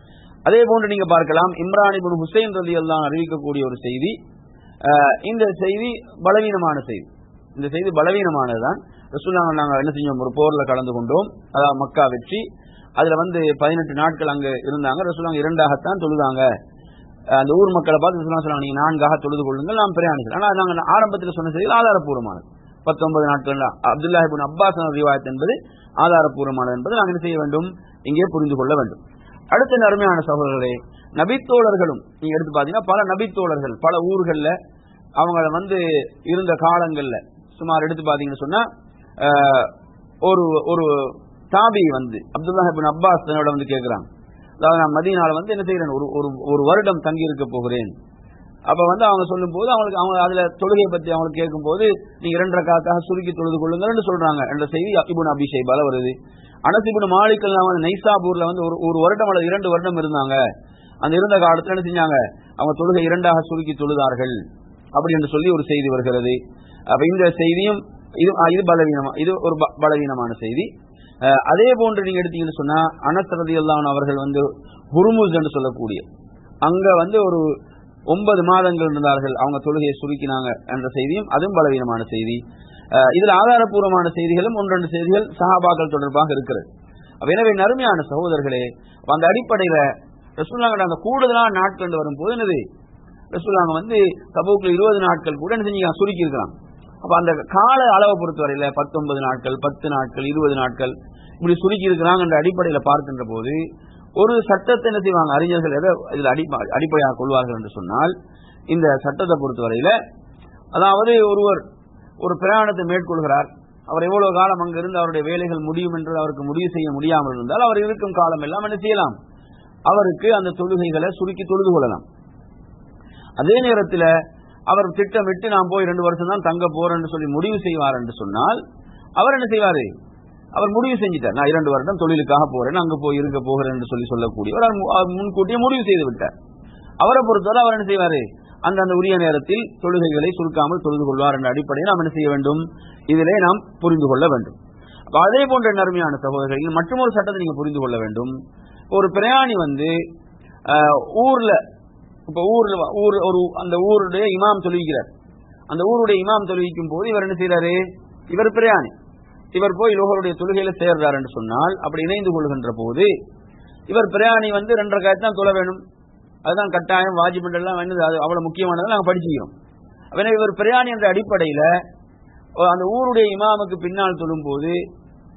Speaker 1: அதே போன்று நீங்க பார்க்கலாம் இம்ரான் இப்னு ஹுசைன் ரலி அல்லாஹ் அறிவிக்கக்கூடிய ஒரு செய்தி அஹ், இந்த செய்தி பலவீனமான செய்தி இந்த செய்தி பலவீனமானதுதான் ரசூலுல்லாஹ் நாங்க என்ன செஞ்சோம் ஒரு போர்ல கலந்து கொண்டோம் அதாவது மக்கா வெற்றி அதுல வந்து பதினெட்டு நாட்கள் அங்க இருந்தாங்க ரசூலுல்லாஹ் இரண்டாகத்தான் தொழுதாங்க அஹ், அந்த ஊர் மக்களை பார்த்து ரசூலுல்லாஹ் சொன்னாங்க நீங்க நான்காக தொழுது கொள்ளுங்கள் நாம் பிரயாணிகள் ஆனா நாங்க ஆரம்பத்தில் சொன்ன செய்தி ஆதாரப்பூர்வமானது பத்தொன்பது நாட்கள் அப்துல்லா இப்னு அப்பாஸ் ரிவாயத் என்பது ஆதாரப்பூர்வமானது என்பதை நாங்கள் என்ன செய்ய வேண்டும் இங்கே புரிந்து கொள்ள வேண்டும் அடுத்த நறுமையான சகோதரர்களே நபித்தோழர்களும் நீங்க எடுத்து பாத்தீங்கன்னா பல நபித்தோழர்கள் பல ஊர்கள்ல அவங்க வந்து இருந்த காலங்கள்ல சுமார் எடுத்து பாத்தீங்கன்னு சொன்னா அஹ், ஒரு ஒரு தாபி வந்து அப்துல்லா இப்னு அப்பாஸ் தன்னோட வந்து கேட்கிறாங்க அதாவது நான் மதியனால வந்து என்ன செய்யறேன் ஒரு ஒரு ஒரு வருடம் தங்கி இருக்க போகிறேன் அப்ப வந்து அவங்க சொல்லும் போது அவங்களுக்கு அவங்க அதுல தொழுகையை பத்தி அவங்களுக்கு கேட்கும் போது நீங்க இரண்டரை காத்தாக சுருக்கி தொழுது கொள்ளுங்கள்னு சொல்றாங்க என்ற செய்தி இபுன் அபிஷேபால வருது அனசிபுன் மாலிக்கெல்லாம் வந்து நைசாபூர்ல வந்து ஒரு ஒரு வருடம் அல்லது இரண்டு வருடம் இருந்தாங்க அந்த இருந்த காலத்துல என்ன செஞ்சாங்க அவங்க தொழுகை இரண்டாக சுருக்கி தொழுதார்கள் அப்படி என்று சொல்லி ஒரு செய்தி வருகிறது அப்ப இந்த செய்தியும் இது ஆ, இது பலவீனமா இது ஒரு ப- பலவீனமான செய்தி அஹ், அதே போன்று நீங்க எடுத்தீங்கன்னு சொன்னா அனசரதி அவர்கள் வந்து ஹுர்முஸ் என்று சொல்லக்கூடிய அங்க வந்து ஒரு ஒன்பது மாதங்கள் இருந்தார்கள் அவங்க தொழுகையை சுருக்கினாங்க என்ற செய்தியும் அதுவும் பலவீனமான செய்தி அஹ், இதுல ஆதாரப்பூர்வமான செய்திகளும் ஒன்றொன்று செய்திகள் சஹாபாக்கள் தொடர்பாக இருக்கிறது அப்ப எனவே நறுமையான சகோதரர்களே அப்ப அந்த அடிப்படையில ரசூல்லாங்க அந்த கூடுதலான நாட்கள் வரும்போது என்னது ரசூல்லாங்க வந்து தபூக்ல இருபது நாட்கள் கூட என்ன செஞ்சீங்க சுருக்கி இருக்கலாம் அப்ப அந்த கால அளவை பொறுத்தவரையில பத்தொன்பது நாட்கள் பத்து நாட்கள் இருபது நாட்கள் இப்படி சுருக்கி இருக்கிறாங்க என்ற அடிப்படையில பார்க்கின்ற போது ஒரு சட்டத்தை என்ன செய்வாங்க அறிஞர்கள் எதை இதில் அடி அடிப்படையாக கொள்வார்கள் என்று சொன்னால் இந்த சட்டத்தை பொறுத்தவரையில அதாவது ஒருவர் ஒரு பிரயாணத்தை மேற்கொள்கிறார் அவர் எவ்வளவு காலம் அங்க இருந்து அவருடைய வேலைகள் முடியும் என்று அவருக்கு முடிவு செய்ய முடியாமல் இருந்தால் அவர் இருக்கும் காலம் எல்லாம் என்ன செய்யலாம் அவருக்கு அந்த தொழுகைகளை சுருக்கி தொழுது கொள்ளலாம் அதே நேரத்தில் அவர் திட்டமிட்டு நான் போய் ரெண்டு வருஷம் தான் தங்க போறேன்னு சொல்லி முடிவு செய்வார் என்று சொன்னால் அவர் என்ன செய்வாரு அவர் முடிவு செஞ்சிட்டார் நான் இரண்டு வருடம் தொழிலுக்காக போறேன் அங்க போய் இருக்க போகிறேன் என்று சொல்லி சொல்லக்கூடியவர் அவர் மு- அவர் முன்கூட்டியே முடிவு செய்து விட்டார் அவரை பொறுத்தவரை அவர் என்ன செய்வாரு அந்த அந்த உரிய நேரத்தில் தொழுகைகளை சுருக்காமல் தொழுது கொள்வார் என்ற அடிப்படையில் நாம் என்ன செய்ய வேண்டும் இதிலே நாம் புரிந்து கொள்ள வேண்டும் அப்ப அதே போன்ற நறுமையான சகோதரர்கள் மற்றும் ஒரு சட்டத்தை நீங்க புரிந்து கொள்ள வேண்டும் ஒரு பிரயாணி வந்து ஆஹ், ஊர்ல இப்ப ஊர்ல வ- ஊர் ஒரு அந்த ஊருடைய இமாம் தொழுவிக்கிறார் அந்த ஊருடைய இமாம் தொழுவிக்கும் போது இவர் என்ன செய்யறாரு இவர் பிரயாணி இவர் போய் லோகருடைய தொழுகையில சேர்றார் என்று சொன்னால் அப்படி இணைந்து கொள்கின்ற போது இவர் பிரயாணி வந்து ரெண்டரை காய்ச்சி தான் தொழ வேணும் அதுதான் கட்டாயம் வாஜிபண்ட் எல்லாம் வேணுது அது அவ்வளவு முக்கியமானதை நாங்க படிச்சுக்கிறோம் அப்ப இவர் பிரயாணி என்ற அடிப்படையில அந்த ஊருடைய இமாமுக்கு பின்னால் தொழும் போது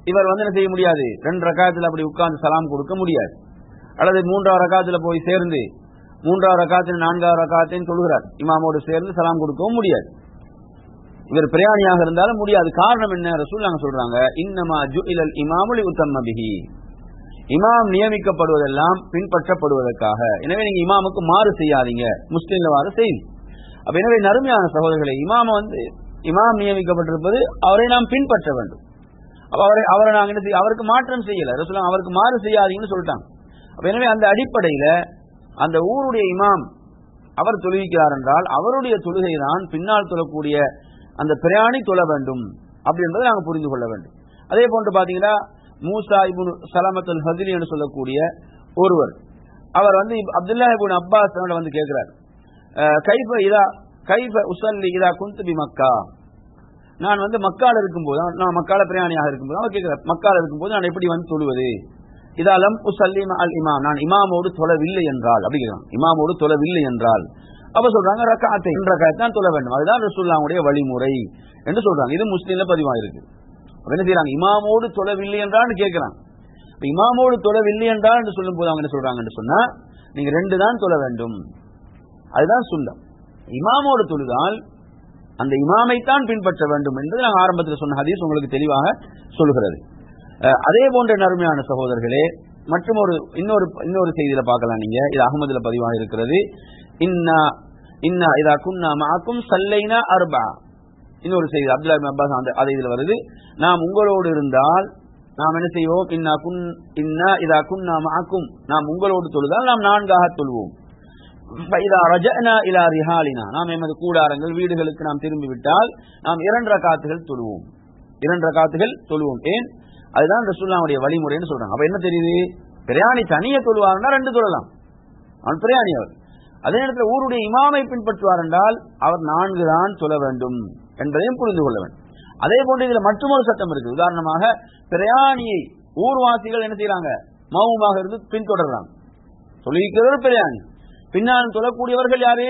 Speaker 1: இவர் வந்து என்ன செய்ய முடியாது ரெண்டு ரகாயத்துல அப்படி உட்கார்ந்து சலாம் கொடுக்க முடியாது அல்லது மூன்றாவது ரகாயத்துல போய் சேர்ந்து மூன்றாவது ரகாத்தின் நான்காவது ரகாத்தையும் சொல்கிறார் இமாமோடு சேர்ந்து சலாம் கொடுக்கவும் முடியாது இவர் பிரயாணியாக இருந்தாலும் முடியாது காரணம் என்ன ரசூல் நாங்க சொல்றாங்க இன்னமா ஜுஇலல் இமாமுலி உத்தம்ம பிஹி இமாம் நியமிக்கப்படுவதெல்லாம் பின்பற்றப்படுவதற்காக எனவே நீங்க இமாமுக்கு மாறு செய்யாதீங்க முஸ்லீம்ல வாறு செய்தி அப்ப எனவே நறுமையான சகோதரர்களை இமாம வந்து இமாம் நியமிக்கப்பட்டிருப்பது அவரை நாம் பின்பற்ற வேண்டும் அப்ப அவரை அவரை நாங்க என்ன செய்ய அவருக்கு மாற்றம் செய்யல ரசூல் அவருக்கு மாறு செய்யாதீங்கன்னு சொல்லிட்டாங்க அப்ப எனவே அந்த அடிப்படையில அந்த ஊருடைய இமாம் அவர் தொழுவிக்கிறார் என்றால் அவருடைய தொழுகை தான் பின்னால் தொழக்கூடிய அந்த பிரயாணி தொழ வேண்டும் அப்படி என்பதை நாங்கள் புரிந்து கொள்ள வேண்டும் அதே போன்று பாத்தீங்கன்னா மூசா இபுன் சலாமத்துல் ஹசிலி என்று சொல்லக்கூடிய ஒருவர் அவர் வந்து அப்துல்லா இபுன் அப்பாஸ் வந்து கேட்கிறார் கைஃப இதா கைஃப உசல்லி இதா குந்துபி மக்கா நான் வந்து மக்கால இருக்கும்போது நான் மக்கால பிரயாணியாக இருக்கும்போது அவர் கேட்கிறார் மக்கால இருக்கும்போது நான் எப்படி வந்து தொழுவது இதாலம் உசல்லிம் அல் இமாம் நான் இமாமோடு தொழவில்லை என்றால் அப்படி கேட்கிறான் இமாமோடு தொழவில்லை என்றால் அப்ப சொல்றாங்க ரக்காத்தை ரக்காத்தான் தொழ வேண்டும் அதுதான் ரசூல்லாவுடைய வழிமுறை என்று சொல்றாங்க இது முஸ்லீம்ல பதிவாயிருக்கு என்ன செய்யறாங்க இமாமோடு தொழவில்லை என்றால் கேட்கிறாங்க இமாமோடு தொழவில்லை என்றால் என்று சொல்லும் போது அவங்க என்ன சொல்றாங்கன்னு சொன்னா நீங்க ரெண்டு தான் தொழ வேண்டும் அதுதான் சொல்லம் இமாமோடு தொழுதால் அந்த இமாமைத்தான் பின்பற்ற வேண்டும் என்பது நாங்கள் ஆரம்பத்தில் சொன்ன ஹதீஸ் உங்களுக்கு தெளிவாக சொல்கிறது அதே போன்ற நறுமையான சகோதரர்களே மற்றும் ஒரு இன்னொரு இன்னொரு செய்தியில பார்க்கலாம் நீங்க இது அகமதுல பதிவாக இருக்கிறது இன்னா இன்னா இதா குன்னா மாக்கும் சல்லைனா அர்பா இன்னொரு செய்தி அப்துல்லா அப்பாஸ் அந்த அது இதுல வருது நாம் உங்களோடு இருந்தால் நாம் என்ன செய்வோம் இன்னா குன் இன்னா இதா குன்னா மாக்கும் நாம் உங்களோடு தொழுதால் நாம் நான்காக தொழுவோம் நாம் எமது கூடாரங்கள் வீடுகளுக்கு நாம் திரும்பி விட்டால் நாம் இரண்டு ரகாத்துகள் தொழுவோம் இரண்டு ரகாத்துகள் தொழுவோம் ஏன் அதுதான் ரசூல்லாவுடைய வழிமுறைன்னு சொல்றாங்க அப்ப என்ன தெரியுது பிரயாணி தனிய தொழுவார்னா ரெண்டு தொழலாம் அவன் பிரயாணி அவர் அதே நேரத்தில் ஊருடைய இமாமை பின்பற்றுவார் என்றால் அவர் நான்கு தான் சொல்ல வேண்டும் என்பதையும் புரிந்து கொள்ள வேண்டும் அதே போன்று இதுல மற்றொரு சட்டம் இருக்கு உதாரணமாக பிரயாணியை ஊர்வாசிகள் என்ன செய்யறாங்க மௌனமாக இருந்து பின்தொடர்றாங்க சொல்லியிருக்கிறவர் பிரயாணி பின்னால் சொல்லக்கூடியவர்கள் யாரு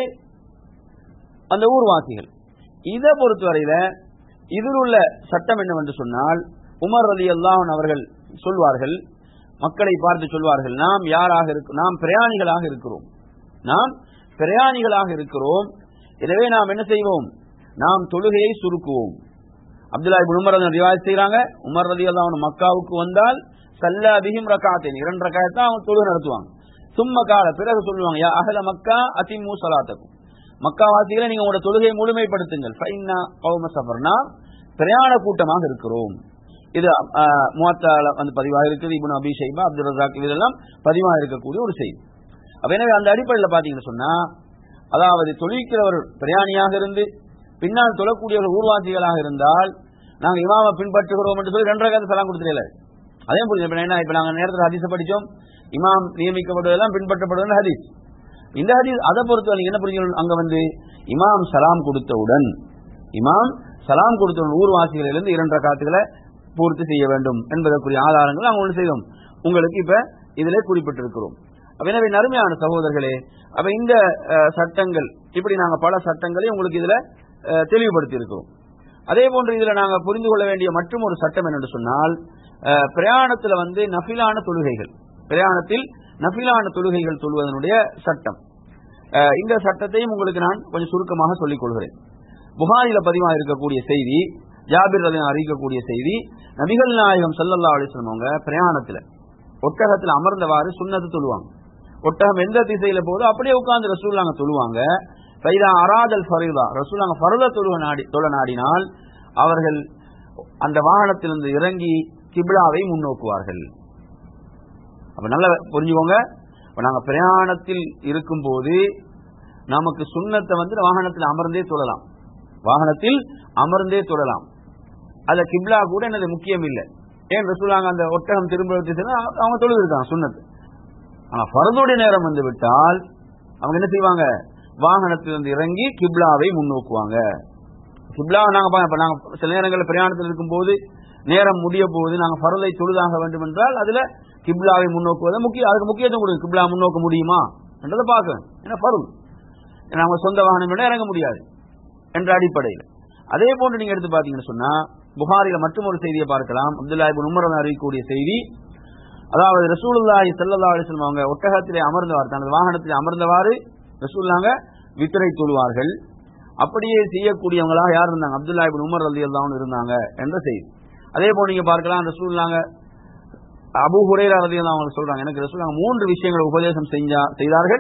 Speaker 1: அந்த ஊர்வாசிகள் இதை பொறுத்தவரையில இதில் உள்ள சட்டம் என்னவென்று சொன்னால் உமர் அலி அல்லாஹன் அவர்கள் சொல்வார்கள் மக்களை பார்த்து சொல்வார்கள் நாம் யாராக இருக்கு நாம் பிரயாணிகளாக இருக்கிறோம் நாம் பிரயாணிகளாக இருக்கிறோம் எனவே நாம் என்ன செய்வோம் நாம் தொழுகையை சுருக்குவோம் அப்துல்லா உமர் ரிவாய் செய்யறாங்க உமர் ரதி அல்லாஹன் மக்காவுக்கு வந்தால் சல்ல அதிகம் ரக்காத்தேன் இரண்டு ரக்காயத்தான் அவங்க தொழுகை நடத்துவாங்க சும்ம கால பிறகு சொல்லுவாங்க யா அகல மக்கா அதிமு சலாத்தக்கும் மக்காவாசிகளை நீங்க உங்களோட தொழுகையை முழுமைப்படுத்துங்கள் ஃபைன்னா கௌம சஃபர்னா பிரயாண கூட்டமாக இருக்கிறோம் இது முவத்தால வந்து பதிவாக இருக்குது Ibn Abi Shaybah Abdul Razzaq இதெல்லாம் பதிவாக இருக்கக்கூடிய ஒரு செய்தி அப்ப எனவே அந்த அடிப்படையில் பாத்தீங்கன்னு சொன்னா அதாவது தொழிக்கிறவர் பிரயாணியாக இருந்து பின்னால் தொழக்கூடியவர் ஊர்வாசிகளாக இருந்தால் நாங்க இமாம பின்பற்றுகிறோம் என்று சொல்லி ரெண்டரை காலத்து சலாம் கொடுத்துருல அதே புரிஞ்சு என்ன இப்ப நாங்க நேரத்தில் ஹதீஸ படிச்சோம் இமாம் நியமிக்கப்படுவதெல்லாம் பின்பற்றப்படுவது ஹதீஸ் இந்த ஹதீஸ் அதை பொறுத்த என்ன புரிஞ்சுக்கணும் அங்க வந்து இமாம் சலாம் கொடுத்தவுடன் இமாம் சலாம் கொடுத்தவுடன் ஊர்வாசிகளிலிருந்து இரண்டரை காத்துகளை பூர்த்தி செய்ய வேண்டும் என்பதற்குரிய ஆதாரங்கள் நாங்கள் ஒன்று செய்தோம் உங்களுக்கு இப்ப இதிலே குறிப்பிட்டிருக்கிறோம் எனவே நறுமையான சகோதரர்களே அப்ப இந்த சட்டங்கள் இப்படி நாங்க பல சட்டங்களை உங்களுக்கு இதுல தெளிவுபடுத்தி இருக்கிறோம் அதே போன்று இதுல நாங்க புரிந்து கொள்ள வேண்டிய மற்றும் ஒரு சட்டம் என்னென்று சொன்னால் பிரயாணத்துல வந்து நஃபிலான தொழுகைகள் பிரயாணத்தில் நஃபிலான தொழுகைகள் சொல்வதனுடைய சட்டம் இந்த சட்டத்தையும் உங்களுக்கு நான் கொஞ்சம் சுருக்கமாக சொல்லிக் கொள்கிறேன் புகாரில பதிவாக இருக்கக்கூடிய செய்தி ஜாபிர் ரலின் அறிவிக்கக்கூடிய செய்தி நபிகள் நாயகம் சல்லல்லா அலிஸ்லம் அவங்க பிரயாணத்துல ஒட்டகத்தில் அமர்ந்தவாறு சுண்ணத்து தொழுவாங்க ஒட்டகம் எந்த திசையில போதோ அப்படியே உட்கார்ந்து ரசூல்லாங்க தொழுவாங்க பைதா அராதல் ஃபரிதா ரசூல்லாங்க ஃபரத தொழுக நாடி தொழ நாடினால் அவர்கள் அந்த வாகனத்திலிருந்து இறங்கி கிபிலாவை முன்னோக்குவார்கள் அப்ப நல்லா புரிஞ்சுக்கோங்க நாங்க பிரயாணத்தில் இருக்கும் போது நமக்கு சுண்ணத்தை வந்து வாகனத்தில் அமர்ந்தே தொழலாம் வாகனத்தில் அமர்ந்தே தொழலாம் அதுல கிப்லா கூட என்னது முக்கியம் இல்லை ஏன் ரசூலாங்க அந்த ஒட்டகம் திரும்ப அவங்க தொழுது இருக்காங்க சுண்ணத்து ஆனா பரதுடைய நேரம் வந்து விட்டால் அவங்க என்ன செய்வாங்க வாகனத்திலிருந்து இறங்கி கிப்லாவை முன்னோக்குவாங்க கிப்லாவை நாங்க நாங்க சில நேரங்களில் பிரயாணத்தில் இருக்கும் போது நேரம் முடிய போது நாங்க பரதை தொழுதாக வேண்டும் என்றால் அதுல கிப்லாவை முன்னோக்குவதை முக்கிய அதுக்கு முக்கியத்துவம் கொடுங்க கிப்லா முன்னோக்க முடியுமா என்றதை பார்க்க ஏன்னா பருள் நம்ம சொந்த வாகனம் இறங்க முடியாது என்ற அடிப்படையில் அதே போன்று நீங்க எடுத்து பாத்தீங்கன்னு சொன்னா புகாரில மற்றும் ஒரு செய்தியை பார்க்கலாம் அப்துல்லா இபின் உமர் அறிவிக்கக்கூடிய செய்தி அதாவது ரசூலுல்லாஹி ஸல்லல்லாஹு அலைஹி வஸல்லம் அவங்க ஒட்டகத்திலே அமர்ந்தவாறு தனது வாகனத்திலே அமர்ந்தவாறு ரசூலுல்லாங்க வித்திரை தொழுவார்கள் அப்படியே செய்யக்கூடியவங்களாக யார் இருந்தாங்க அப்துல்லா இபின் உமர் ரலியல்லாஹு இருந்தாங்க என்ற செய்தி அதே போல நீங்க பார்க்கலாம் ரசூலுல்லாங்க அபு ஹுரைரா ரலியல்லாஹு அவங்க சொல்றாங்க எனக்கு ரசூலுல்லாங்க மூன்று விஷயங்களை உபதேசம் செஞ்சா செய்தார்கள்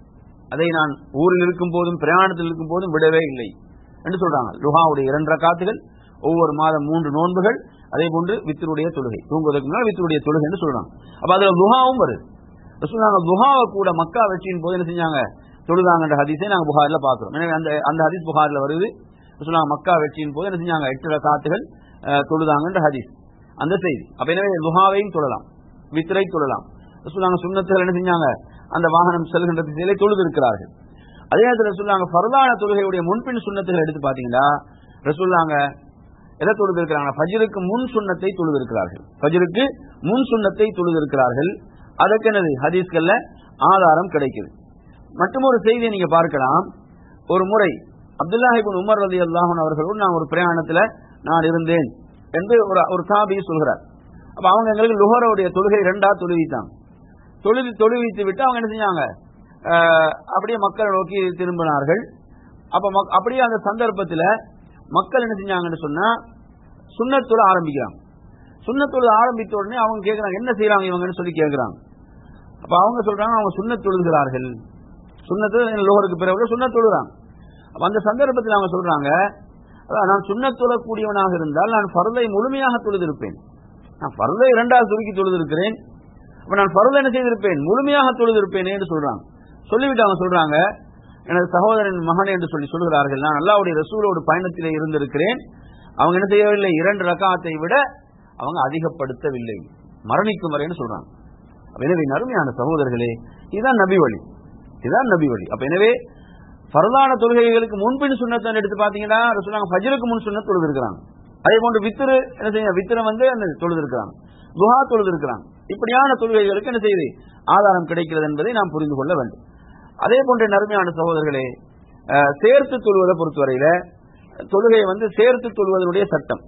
Speaker 1: அதை நான் ஊரில் இருக்கும் போதும் பிரயாணத்தில் இருக்கும் போதும் விடவே இல்லை என்று சொல்றாங்க லுஹாவுடைய இரண்டு ரக்காத்துகள் ஒவ்வொரு மாதம் மூன்று நோன்புகள் அதே போன்று வித்தருடைய தொழுகை தூங்குவதற்கு முன்னால் வித்தருடைய தொழுகை என்று சொல்றாங்க அப்ப அதுல லுஹாவும் வருது ரசூலுல்லாங்க லுஹாவை கூட மக்கா வெற்றியின் போது என்ன செஞ்சாங்க தொழுதாங்கன்ற ஹதீஸை நாங்க புகாரில பாக்குறோம் எனவே அந்த அந்த ஹதீஸ் புகாரில் வருது ரசூலுல்லாங்க மக்கா வெற்றியின் போது என்ன செஞ்சாங்க எட்டு ரக்காத்துகள் அஹ், தொழுதாங்கன்ற ஹதீஸ் அந்த செய்தி அப்ப எனவே லுஹாவையும் தொழலாம் வித்திரை தொழலாம் ரசூலுல்லாங்க சுண்ணத்துகள் என்ன செஞ்சாங்க அந்த வாகனம் செல்கின்ற திசையிலே தொழுது இருக்கிறார்கள் அதே நேரத்தில் சொல்லாங்க ஃபர்தான தொழுகையுடைய முன்பின் சுண்ணத்துகள் எடுத்து பாத்தீங்கன்னா ரசூல்லாங்க எதை தொழுது இருக்கிறாங்க ஃபஜ்ருக்கு முன் சுண்ணத்தை தொழுது இருக்கிறார்கள் ஃபஜ்ருக்கு முன் சுண்ணத்தை தொழுது இருக்கிறார்கள் அதற்கு என்னது ஹதீஸ்கள்ல ஆதாரம் கிடைக்குது மற்றும் ஒரு செய்தியை நீங்க பார்க்கலாம் ஒரு முறை அப்துல்லாஹிபின் உமர் ரலி அல்லாஹன் அவர்களோடு நான் ஒரு பிரயாணத்துல நான் இருந்தேன் என்று ஒரு ஒரு தாபி சொல்கிறார் அப்ப அவங்க எங்களுக்கு லுஹரோடைய தொழுகை ரெண்டா தொழுவித்தாங்க தொழுது தொழுவித்து விட்டு அவங்க என்ன செஞ்சாங்க அஹ், அப்படியே மக்களை நோக்கி திரும்பினார்கள் அப்ப மக்- அப்படியே அந்த சந்தர்ப்பத்துல மக்கள் என்ன செஞ்சாங்கன்னு சொன்னா சுண்ணத்தொழு ஆரம்பிக்கிறாங்க சுண்ணத்தொழு ஆரம்பித்த உடனே அவங்க கேக்குறாங்க என்ன செய்யறாங்க இவங்கன்னு சொல்லி கேக்குறாங்க அப்ப அவங்க சொல்றாங்க அவங்க சுண்ணத் தொழுகிறார்கள் சுண்ணத்து லோகருக்கு பிறகு சுண்ணத் தொழுறாங்க அப்ப அந்த சந்தர்ப்பத்தில் அவங்க சொல்றாங்க அதான் நான் சுண்ணத் தொழக்கூடியவனாக இருந்தால் நான் ஃபர்தை முழுமையாக தொழுதிருப்பேன் நான் ஃபர்தை இரண்டாவது சுருக்கி தொழுதிருக்கிறேன் அப்ப நான் ஃபர்தை என்ன செய்திருப்பேன் முழுமையாக தொழுதிருப்பேன் என்று சொல்றாங்க சொல்லிவிட்டு அவங்க சொல்றாங்க எனது சகோதரன் மகன் என்று சொல்லி சொல்கிறார்கள் நான் அல்லாவுடைய ரசூலோடு பயணத்திலே இருந்திருக்கிறேன் அவங்க என்ன செய்யவில்லை இரண்டு ரகாத்தை விட அவங்க அதிகப்படுத்தவில்லை மரணிக்கும் வரைன்னு சொல்றாங்க அப்ப எனவே நறுமையான சகோதரர்களே இதுதான் நபி வழி இதுதான் நபி வழி அப்ப எனவே பரதான தொழுகைகளுக்கு முன்பின் சுண்ணத்தை எடுத்து பாத்தீங்கன்னா ரசூலுல்லாஹ் ஃபஜ்ருக்கு முன் சுண்ணத் தொழுது இருக்கிறாங்க அதே போன்று வித்திரு என்ன செய்ய வித்திர வந்து என்ன தொழுது இருக்கிறாங்க துஹா தொழுது இருக்கிறாங்க இப்படியான தொழுகைகளுக்கு என்ன செய்யுது ஆதாரம் கிடைக்கிறது என்பதை நாம் புரிந்து கொள்ள வேண்டும் அதே போன்ற நறுமையான சகோதரர்களே அஹ், சேர்த்து தொழுவதை பொறுத்தவரையில தொழுகை வந்து சேர்த்து தொழுவதனுடைய சட்டம்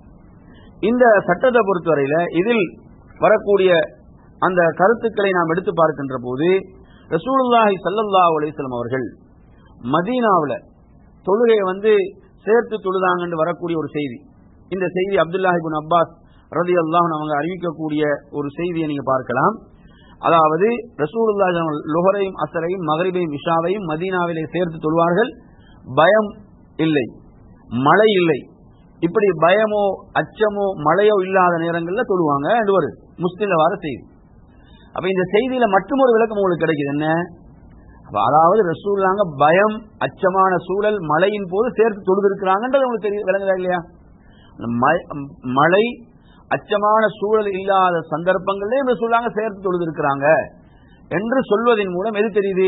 Speaker 1: இந்த சட்டத்தை பொறுத்தவரையில இதில் வரக்கூடிய அந்த கருத்துக்களை நாம் எடுத்து பார்க்கின்ற போது ரசூலுல்லாஹி ஸல்லல்லாஹு அலைஹி வஸல்லம் அவர்கள் மதீனாவுல தொழுகையை வந்து சேர்த்து தொழுதாங்கன்னு வரக்கூடிய ஒரு செய்தி இந்த செய்தி அப்துல்லாஹ் இப்னு அப்பாஸ் ரலியல்லாஹு அன்ஹு அவங்க அறிவிக்கக்கூடிய ஒரு செய்தியை நீங்க பார்க்கலாம் அதாவது ரசூலுல்லாஹி அவர்கள் லுஹரையும் அசரையும் மகரிபையும் இஷாவையும் மதீனாவிலே சேர்த்து தொழுவார்கள் பயம் இல்லை மழை இல்லை இப்படி பயமோ அச்சமோ மழையோ இல்லாத நேரங்கள்ல தொழுவாங்க என்று ஒரு முஸ்லிம்ல வர செய்தி அப்ப இந்த செய்தியில மற்றும் ஒரு விளக்கம் உங்களுக்கு கிடைக்குது என்ன அப்ப அதாவது ரசூல்லாங்க பயம் அச்சமான சூழல் மழையின் போது சேர்த்து தொழுதிருக்கிறாங்கன்றது உங்களுக்கு தெரியும் விளங்குதா இல்லையா அந்த ம- மழை அச்சமான சூழல் இல்லாத சந்தர்ப்பங்களிலே ரசூல்லாங்க சேர்த்து தொழுதிருக்கிறாங்க என்று சொல்வதன் மூலம் எது தெரியுது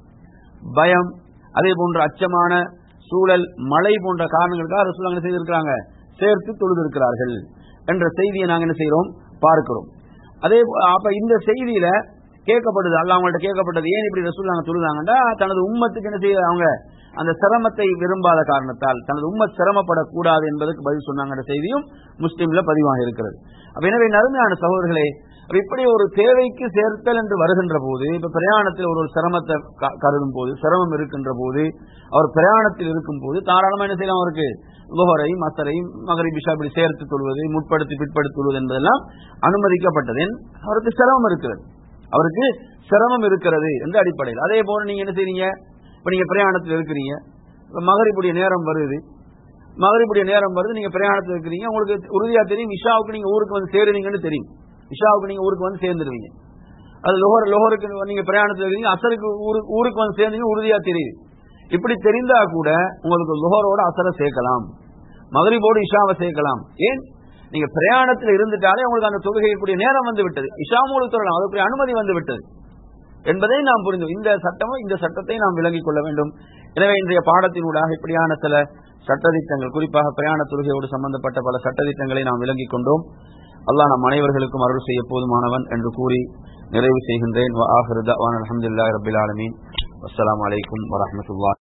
Speaker 1: பயம் அதே போன்ற அச்சமான சூழல் மழை போன்ற காரணங்களுக்காக ரசூலுல்லாஹ் என்ன செய்திருக்கிறாங்க சேர்த்து தொழுதிருக்கிறார்கள் என்ற செய்தியை நாங்க என்ன செய்றோம் பார்க்கிறோம் அதே போ- அப்ப இந்த செய்தியில கேட்கப்படுது அல்ல அவங்கள்ட்ட கேட்கப்பட்டது ஏன் இப்படி ரசூலுல்லாஹ் தொழுதாங்கன்னா தனது உம்மத்துக்கு என்ன செய்ய அவங்க அந்த சிரமத்தை விரும்பாத காரணத்தால் தனது உம்மத் சிரமப்படக்கூடாது என்பதற்கு பதில் சொன்னாங்கன்ற செய்தியும் முஸ்லிம்ல பதிவாக இருக்கிறது அப்ப எனவே நறுமையான சகோதரர்களே அப்ப இப்படி ஒரு தேவைக்கு சேர்த்தல் என்று வருகின்ற போது இப்ப பிரயாணத்தில் ஒரு ஒரு சிரமத்தை க- கருதும் போது சிரமம் இருக்கின்ற போது அவர் பிரயாணத்தில் இருக்கும் போது தாராளமா என்ன செய்யலாம் அவருக்கு லுஹரையும் அசரையும் மகரிப் இஷா இப்படி சேர்த்து கொள்வது முற்படுத்தி பிற்படுத்தி கொள்வது என்பதெல்லாம் அனுமதிக்கப்பட்டது ஏன்? அவருக்கு சிரமம் இருக்கிறது அவருக்கு சிரமம் இருக்கிறது என்ற அடிப்படையில் அதே போல நீங்க என்ன செய்றீங்க இப்ப நீங்க பிரயாணத்தில் இருக்கிறீங்க இப்ப மகரிப்புடைய நேரம் வருது மகரிப்புடைய நேரம் வருது நீங்க பிரயாணத்தில் இருக்கிறீங்க உங்களுக்கு உறுதியா தெரியும் இஷாவுக்கு நீங்க ஊருக்கு வந்து சேருவீங்கன்னு தெரியும் இஷாவுக்கு நீங்க ஊருக்கு வந்து சேர்ந்துருவீங்க அது லோஹர் லோஹருக்கு நீங்க பிரயாணத்தில் இருக்கீங்க அசருக்கு ஊருக்கு ஊருக்கு வந்து சேர்ந்தீங்க உறுதியா தெரியுது இப்படி தெரிந்தா கூட உங்களுக்கு லோஹரோட அசரை சேர்க்கலாம் மகரிபோடு இஷாவை சேர்க்கலாம் ஏன் நீங்க பிரயாணத்தில் இருந்துட்டாலே உங்களுக்கு அந்த தொழுகைக்குரிய நேரம் வந்து விட்டது இஷா உங்களுக்கு சொல்லலாம் அதுக்குரிய அனுமதி வந்து விட்டது என்பதை நாம் புரிந்து இந்த சட்டமும் இந்த சட்டத்தை நாம் விளங்கிக் கொள்ள வேண்டும் எனவே இன்றைய பாடத்தினூடாக இப்படியான சில சட்டதிட்டங்கள் குறிப்பாக பிரயாண தொழுகையோடு சம்பந்தப்பட்ட பல சட்டதிட்டங்களை நாம் விளங்கிக் கொண்டோம் அல்லாஹ் நம் அனைவர்களுக்கும் அருள் செய்ய போதுமானவன் என்று கூறி நிறைவு செய்கின்றேன் அலமதுல்லாஹி ரபில் ஆலமீன் அஸ்ஸலாமு அலைக்கும் வரஹ்மத்துல்லாஹி